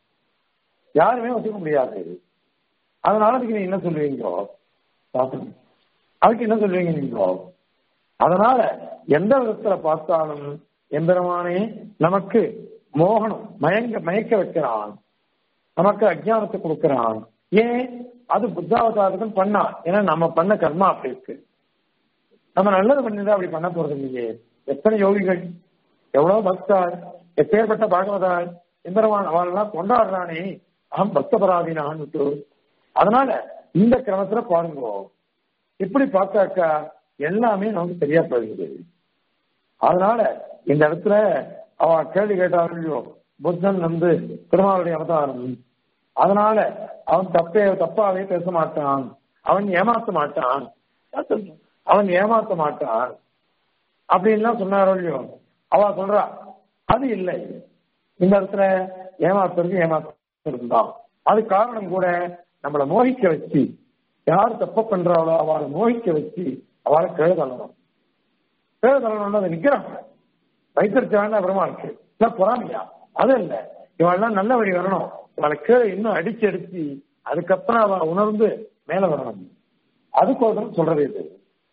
யாருமே ஒத்துக்க முடியாது அதனால அதுக்கு நீங்க என்ன சொல்லுவீங்க பாப்போம். அதுக்கு என்ன சொல்லுவீங்க நீங்க அதனால எந்த விதத்துல பார்த்தாலும் எம்பெருமானே நமக்கு மோகனம் மயங்க மயக்க வைக்கிறான் நமக்கு அஜ்ஞானத்தை கொடுக்கிறான் ஏன் அது புத்தாவதாரத்துக்கு பண்ணா ஏன்னா நம்ம பண்ண கர்மா அப்படி இருக்கு நம்ம நல்லது பண்ணிதான் அப்படி பண்ண போறது இல்லையே எத்தனை யோகிகள் எவ்வளவு பக்தாள் எப்பேற்பட்ட பாகவதாள் எம்பெருமான் அவளெல்லாம் கொண்டாடுறானே அகம் பக்தபராதினான்னு அதனால இந்த கிரமத்துல பாருங்க இப்படி பார்த்தாக்கா எல்லாமே நமக்கு சரியா போகுது அதனால இந்த இடத்துல அவ கேள்வி கேட்டார்களோ புத்தன் வந்து திருமாவளுடைய அவதாரம் அதனால அவன் தப்பே தப்பாவே பேச மாட்டான் அவன் ஏமாத்த மாட்டான் அவன் ஏமாத்த மாட்டான் அப்படின்லாம் சொன்னாரோ இல்லையோ அவ சொல்றா அது இல்லை இந்த இடத்துல ஏமாத்துறது ஏமாத்துறது தான் அது காரணம் கூட நம்மளை மோகிக்க வச்சு யார் தப்ப பண்றாளோ அவளை மோகிக்க வச்சு அவளை கீழே தள்ளணும் கீழே தள்ளணும்னு அதை நிக்கிறாங்க வைத்திருச்சாங்க அப்புறமா இருக்கு இல்ல பொறாமையா அது இல்ல இவெல்லாம் நல்ல வழி வரணும் இவளை கீழே இன்னும் அடிச்சு அடிச்சு அதுக்கப்புறம் அவ உணர்ந்து மேல வரணும் அதுக்கோசரம் சொல்றது இது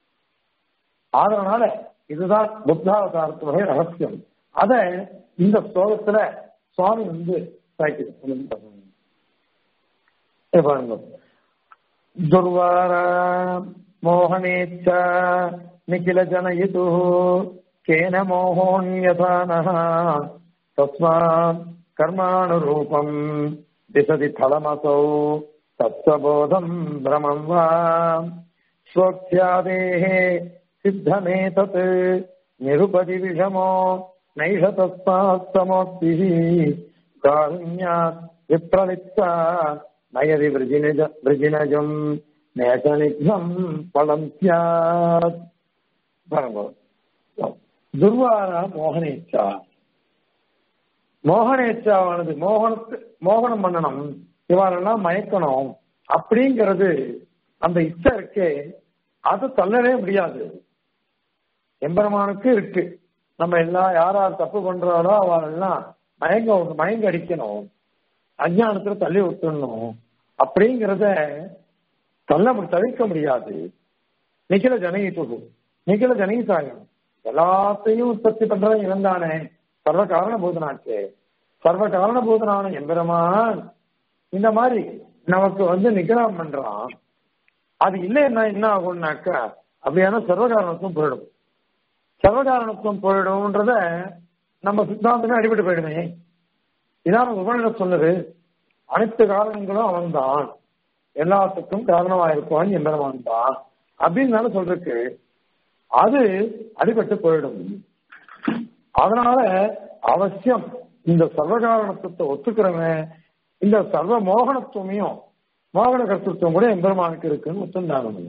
அதனால இதுதான் புத்தாவதாரத்துடைய ரகசியம் அத இந்த ஸ்லோகத்துல சுவாமி வந்து பாருங்க துர்வார மோகனேச்ச நிகில ஜனயிது கேன மோகோன்யதானः தஸ்மாத் கர்மானுரூபம் திசதி பலமசௌ தத்வபோதம் பிரமம் வா स्वख्यादेः सिद्धमेतत् निरुपति विषमो नैष तस्मात्तमोक्तिः कारुण्यात् विप्रलिप्ता नयति वृजिनिज वृजिनजम् நேசனிக்னம் பலம் சியாத் பாருங்க துர்வாரா மோகனேச்சா மோகனேச்சாவானது மோகனத்து மோகனம் பண்ணணும் இவாரெல்லாம் மயக்கணும் அப்படிங்கிறது அந்த இச்சை இருக்கே அது தள்ளவே முடியாது எம்பெருமானுக்கு இருக்கு நம்ம எல்லாம் யார் யார் தப்பு பண்றாளோ அவளெல்லாம் மயங்க மயங்க அடிக்கணும் அஜ்ஞானத்துல தள்ளி விட்டுணும் அப்படிங்கிறத தள்ள மு- தவிர்க்க முடியாது நிக்கில ஜனகித்து நிக்கில ஜனகிதாயம் எல்லாத்தையும் உற்பத்தி பண்றவன் இவன்தானே சர்வ காரணபூதனாச்சு சர்வ காரணபூதனான எம்பெருமான் இந்த மாதிரி நமக்கு வந்து நிகிரம் பண்றான் அது இல்லைன்னா என்ன ஆகும்னாக்கா அப்படியான சர்வகாரணத்துவம் போயிடும் சர்வகாரணத்துவம் போயிடும்ன்றத நம்ம சித்தாந்தமே அடிபட்டு போயிடுமே இதான் உபநிடம் சொன்னது அனைத்து காரணங்களும் அவன்தான் எல்லாத்துக்கும் காரணமா இருப்பான் எம்பெருமான் தான் அப்படின்னு சொல்றதுக்கு அது அடிபட்டு போயிடும் அதனால அவசியம் இந்த சர்வகாரணத்துவத்தை ஒத்துக்கிறவன் இந்த சர்வ மோகனத்துவமையும் மோகன கருத்துவம் கூட எம்பெருமானுக்கு இருக்குன்னு ஒத்துண்டாகணும்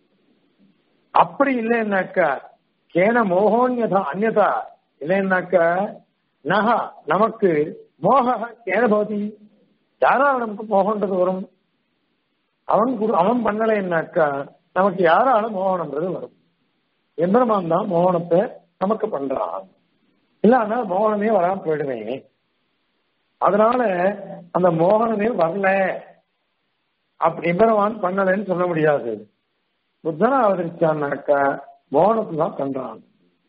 அப்படி இல்லைன்னாக்கா கேன மோகோன்யதா அந்நதா இல்லைன்னாக்கா நக நமக்கு மோக கேன பவதி யாரால நமக்கு மோகன்றது வரும் அவன் குரு- அவன் பண்ணலைன்னாக்கா நமக்கு யாரால மோகனம்ன்றது வரும் எம்பெருமான் தான் மோகனத்தை நமக்கு பண்றான் இல்லன்னா மோகனமே வராம போயிடுவேன் அதனால அந்த மோகனமே வரல அப்படி எம்பெருமான் பண்ணலைன்னு சொல்ல முடியாது புத்தனா அவதரிச்சான்னாக்கா மோகனத்தை தான் பண்றான்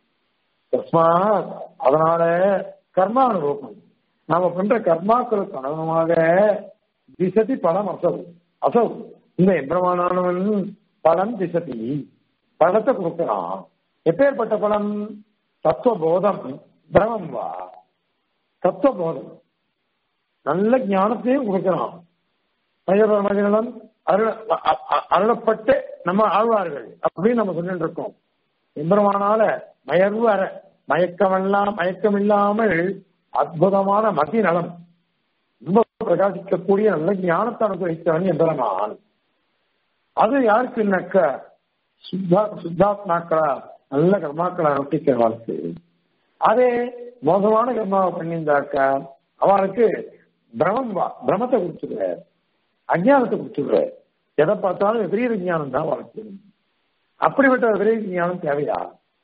தஸ்மாத் அதனால கர்மானுரூபம் நாம பண்ற கர்மாக்களுக்கு அனுகுணமாக திசதி பலம் அசவு அசவு இந்த எம்பிரமானவன் பலம் திசதி பலத்தை கொடுக்கிறான் எப்பேற்பட்ட பலம் தத்துவபோதம் பிரமம் வா தத்துவபோதம் நல்ல ஞானத்தையும் கொடுக்கிறான் மயபரமஜனம் அருள அ- அ- அருளப்பட்டு நம்ம ஆழ்வார்கள் அப்படின்னு நம்ம சொல்லிட்டு இருக்கோம் எம்பெருமானால மயர்வு அற மயக்கமெல்லாம் மயக்கமில்லாமல் அற்புதமான மதி நலம் ரொம்ப பிரகாசிக்கக்கூடிய நல்ல ஞானத்தை அனுபவித்தவன் எம்பெருமான் அது யாருக்குன்னாக்க சுத்தா சுத்தாத்மாக்களா நல்ல கர்மாக்களை அனுஷ்டிக்கிற வாழ்க்கை அதே மோசமான கர்மாவை பண்ணியிருந்தாக்க அவனுக்கு பிரமம் வா பிரமத்தை கொடுத்துருவார் அஜ்ஞானத்தை கொடுத்துருவார் எதை பார்த்தாலும் விபரீத ஞானம் தான் வாழ்க்கை அப்படிப்பட்ட விபரீத ஞானம் தேவையா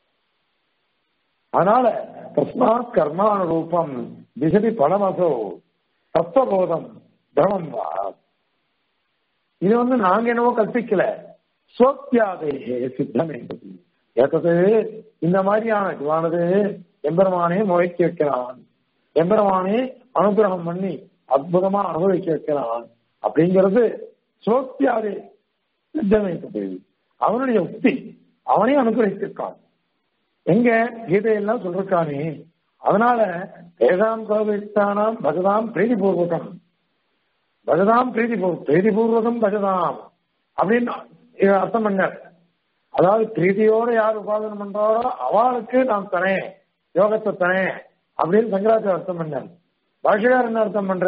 அதனால தஸ்மாத் கர்மானுரூபம் திசதி பலமசோ தத்துவபோதம் பிரமம் வா இது வந்து நாங்க என்னவோ கற்பிக்கல சோத்தியாதேகே சித்தம் என்பது ஏற்றது இந்த மாதிரியான இதுவானது எம்பெருமானே முறைக்கு வைக்கிறான் எம்பெருமானே அனுகிரகம் பண்ணி அற்புதமா அனுபவிக்க வைக்கிறான் அப்படிங்கிறது சோத்தியாதே சித்தம் என்பது அவனுடைய உக்தி அவனே அனுகிரகித்திருக்கான் எங்க கீதையெல்லாம் சொல்றானே அதனால வேதாம் கோவித்தானாம் பகதாம் பிரீதிபூர்வகம் பகதாம் பிரீதிபூர் பிரீதிபூர்வகம் பகதாம் அப்படின்னு இது அர்த்தம் பண்ணார் அதாவது பிரீதியோட யார் உபாதனம் பண்றாரோ அவளுக்கு நான் தரேன் யோகத்தை தரேன் அப்படின்னு சங்கராச்சாரிய அர்த்தம் பண்ணார் பாஷகார் என்ன அர்த்தம் பண்ற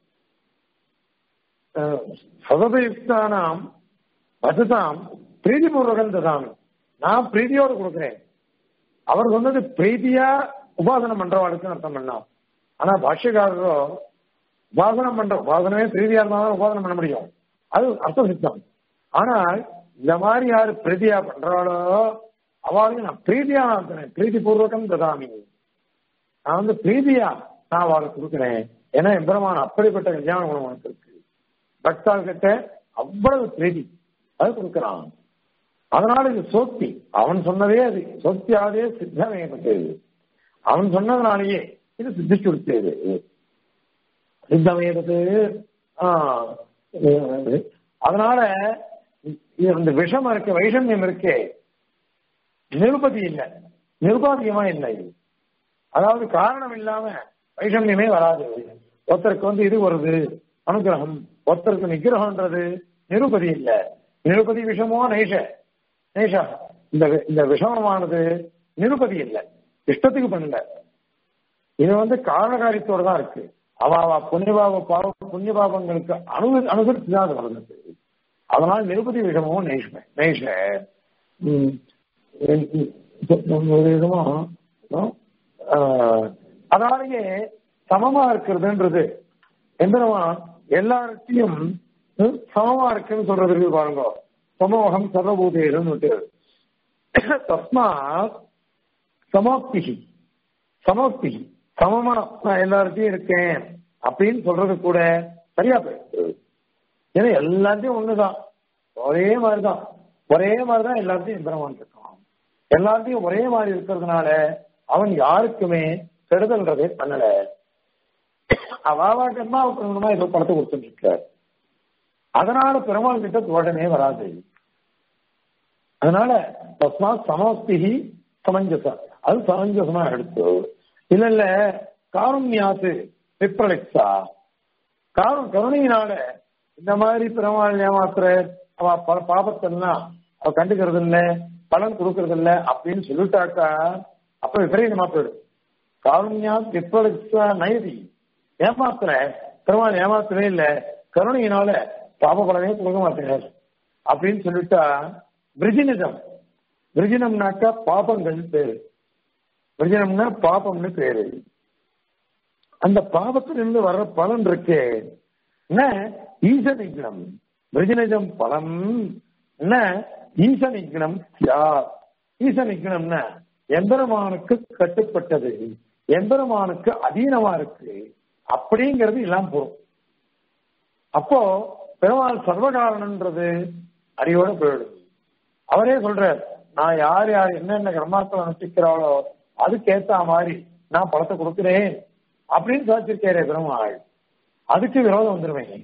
சதபயுக்தானாம் பஜதாம் பிரீதிபூர்வகம் ததாமி நான் பிரீதியோடு கொடுக்கிறேன் அவர் சொன்னது பிரீதியா உபாசனம் பண்றவாளுக்கு அர்த்தம் பண்ணார் ஆனா பாஷ்யக்காரரோ உபாசனம் பண்ற உபாசனமே பிரீதியா இருந்தாலும் உபாசனம் பண்ண முடியும் அது அர்த்த சித்தம் ஆனால் இந்த மாதிரி யாரு பிரீதியா பண்றாளோ அவளுக்கு நான் பிரீதியா நான் தரேன் பிரீதி பூர்வகம் ததாமி நான் வந்து பிரீதியா நான் அவளுக்கு கொடுக்கிறேன் ஏன்னா எம்பெருமான் அப்படிப்பட்ட கல்யாண குணம் உனக்கு இருக்கு பக்தாள் கிட்ட அவ்வளவு பிரீதி அது கொடுக்கிறான் அதனால இது சோக்தி அவன் சொன்னதே அது சோக்தியாவே சித்தமேபட்டது அவன் சொன்னதுனாலேயே இது சித்திச்சு கொடுத்தது சித்தமேபது அதனால இது இந்த விஷம் இருக்கு வைஷமியம் இருக்கே நிருபதி இல்லை நிருபாதிகமா இல்லை அதாவது காரணம் இல்லாம வைஷமியமே வராது ஒருத்தருக்கு வந்து இது வருது அனுகிரகம் ஒருத்தருக்கு நிகிரகம்ன்றது நிருபதி இல்ல நிருபதி விஷமோ நைஷ நைஷா இந்த இந்த விஷமமானது நிருபதி இல்லை இஷ்டத்துக்கு பண்ணல இது வந்து காரணகாரியத்தோட தான் இருக்கு அவ அவ புண்ணியபாப பாவ புண்ணிய பாபங்களுக்கு அனு அனுசரித்து தான் அது வருது அதனால நிருபதி விஷமோ நைஷ நைஷ ஒரு விதமா அதனாலேயே சமமா இருக்கிறதுன்றது எந்திரமான் எல்லார்ட்டையும் சமமா இருக்குன்னு சொல்றது இருக்கு பாருங்க சமோகம் சர்வபூதேதம் தஸ்மாத் சமோக்தி சமோக்தி சமமா நான் எல்லார்ட்டையும் இருக்கேன் அப்படின்னு சொல்றது கூட சரியா போயிடுது ஏன்னா எல்லாத்தையும் ஒண்ணுதான் ஒரே மாதிரிதான் ஒரே மாதிரிதான் எல்லாத்தையும் எம்பெருமான் இருக்கான் எல்லாத்தையும் ஒரே மாதிரி இருக்கிறதுனால அவன் யாருக்குமே கெடுதல்ன்றதே பண்ணல அவாவாட்டமா பண்ணணுமா ஏதோ படத்தை கொடுத்துட்டு இருக்கார் அதனால பெருமாள் கிட்ட தோஷமே வராது அதனால தஸ்மா சமஸ்திகி சமஞ்சசம் அது சமஞ்சசமா எடுத்து இல்ல இல்ல காருண்யாத்து விப்ரலிக்ஸா காரணம் கருணையினால இந்த மாதிரி பெருமாள் ஏமாத்துற அவ பல பாபத்தெல்லாம் அவ கண்டுக்கிறது இல்ல பலன் கொடுக்கறது இல்ல அப்படின்னு சொல்லிட்டாக்கா அப்ப விபரீதமா போயிடும் காருண்யா விப்ரலிக்ஸா நைதி ஏமாத்துற பெருமாள் ஏமாத்தவே இல்ல கருணையினால பாப பலனே கொடுக்க மாட்டேங்கிறார் அப்படின்னு சொல்லிட்டா பிரிஜினிசம் பிரிஜினம்னாக்கா பாபங்கள் பேரு பிரிஜினம்னா பாபம்னு பேரு அந்த பாபத்திலிருந்து வர்ற பலன் இருக்கு என்ன ஈசனிக்னம் பிரிஜினிசம் பலம் என்ன ஈசனிக்னம் யார் ஈசனிக்னம்னா எம்பெருமானுக்கு கட்டுப்பட்டது எம்பெருமானுக்கு அதீனமா இருக்கு அப்படிங்கிறது எல்லாம் போகும் அப்போ பெருமாள் சர்வகாரணன்றது அறிவோட போயிடும் அவரே சொல்றார் நான் யார் யார் என்னென்ன கர்மாக்கள் அனுஷ்டிக்கிறாளோ அதுக்கேத்த மாதிரி நான் பழத்தை கொடுக்கிறேன் அப்படின்னு சாதிச்சிருக்காரு பெருமாள் அதுக்கு விரோதம் வந்துருவேன்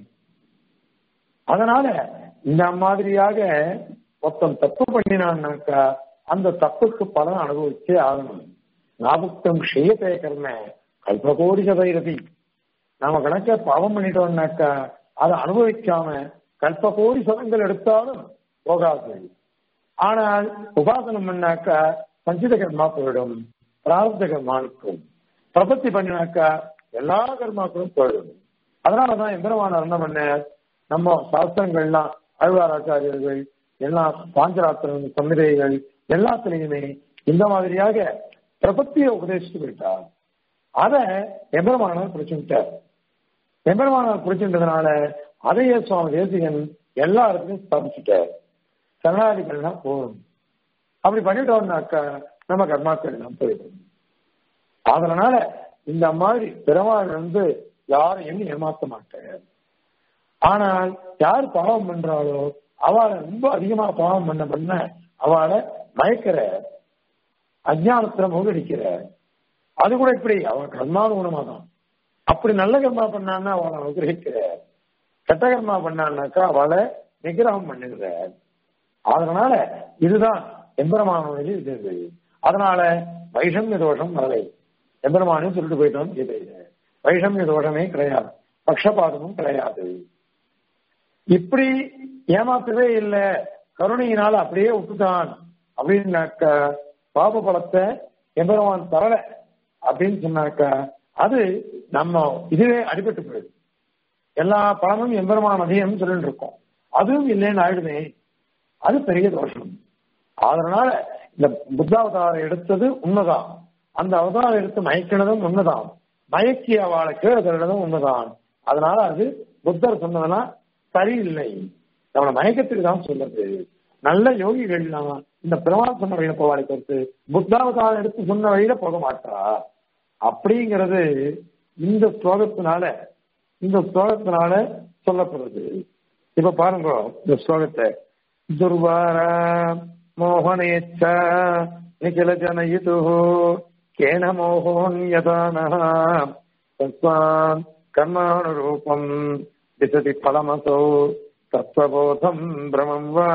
அதனால இந்த மாதிரியாக ஒருத்தன் தப்பு பண்ணினான்னாக்கா அந்த தப்புக்கு பலன் அனுபவிச்சே ஆகணும் நாபுக்தம் க்ஷயத்தை கர்ம கல்பகோடி சதைரதி நாம கணக்க பாவம் பண்ணிட்டோம்னாக்கா அதை அனுபவிக்காம கல்பகோடி சதங்கள் எடுத்தாலும் போகாது ஆனால் உபாசனம் பண்ணாக்கா சஞ்சித கர்மா போயிடும் பிரார்த்த கர்மா இருக்கும் பிரபத்தி பண்ணினாக்கா எல்லா கர்மாக்களும் போயிடும் அதனாலதான் எந்திரமான என்ன பண்ண நம்ம சாஸ்திரங்கள்லாம் அழ்வாராச்சாரியர்கள் எல்லா பாஞ்சராத்திரம் சம்மிதைகள் எல்லாத்திலையுமே இந்த மாதிரியாக பிரபத்தியை உபதேசித்து விட்டார் அதை எம்பெருமானார் பிடிச்சுட்டார் எம்பெருமானார் பிடிச்சின்றதுனால அதையே சுவாமி தேசிகன் எல்லா இடத்துலையும் ஸ்தாபிச்சுட்டார் சரணாதிகள்னா போகும் அப்படி பண்ணிட்டோம்னாக்கா நம்ம கர்மாக்கள் எல்லாம் போயிடும் அதனால இந்த மாதிரி பெருமாள் வந்து யாரையும் ஏமாத்த மாட்டார் ஆனால் யார் பாவம் பண்றாளோ அவளை ரொம்ப அதிகமா பாவம் பண்ண பண்ண அவளை மயக்கிற அஜானத்துல மூழ்கடிக்கிற அது கூட இப்படி அவன் கர்மானுகுணமா தான் அப்படி நல்ல கர்மா பண்ணான்னா அவளை அனுகிரகிக்கிற கெட்ட கர்மா பண்ணான்னாக்கா அவளை நிகிரகம் பண்ணுகிற அதனால இதுதான் எம்பெருமானது இது அதனால வைஷமிய தோஷம் வரலை எம்பெருமானு சொல்லிட்டு போயிட்டோம் இது வைஷமிய தோஷமே கிடையாது பக்ஷபாதமும் கிடையாது இப்படி ஏமாத்தவே இல்லை கருணையினால அப்படியே விட்டுட்டான் அப்படின்னாக்க பாப பலத்தை எம்பெருமான் தரல அப்படின்னு சொன்னாக்கா அது நம்ம இதுவே அடிபட்டு போயிடுது எல்லா பணமும் எம்பெருமான் அதிகம் சொல்லிட்டு இருக்கோம் அதுவும் இல்லைன்னு ஆயிடுமே அது பெரிய தோஷம் அதனால இந்த புத்தாவதாரம் எடுத்தது உண்மைதான் அந்த அவதாரம் எடுத்து மயக்கினதும் உண்மைதான் மயக்கி அவளை கீழே தள்ளதும் உண்மைதான் அதனால அது புத்தர் சொன்னதெல்லாம் சரியில்லை நம்மளை மயக்கத்துக்கு தான் சொல்றது நல்ல யோகிகள்லாம் இந்த பிரமாணம் சொன்ன வழியில போவாளை பொறுத்து புத்தாவதாரம் எடுத்து சொன்ன வழியில போக மாட்டா அப்படிங்கிறது இந்த ஸ்லோகத்தினால இந்த ஸ்லோகத்தினால சொல்லப்படுறது இப்ப பாருங்க இந்த ஸ்லோகத்தை துர்வார மோகனேச்ச நிகில ஜனயிது கேன மோகோன்யதான தஸ்வான் கர்மானுரூபம் விசதி பலமசோ தத்வபோதம் பிரமம் வா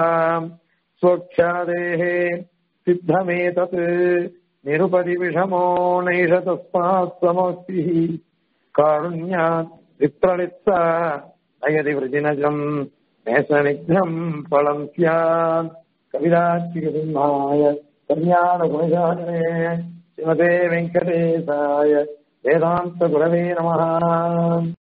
स्वक्षादेः सिद्धमेतत् निरुपति विषमो नैष तस्मात् समस्तिः कारुण्यात् विप्रलिप्सा नयति वृजिनजम् नेसनिघ्नम् फलम् स्यात् कविरात्रिकसिंहाय कल्याणगुणजाने श्रीमते वेङ्कटेशाय वेदान्तगुरवे नमः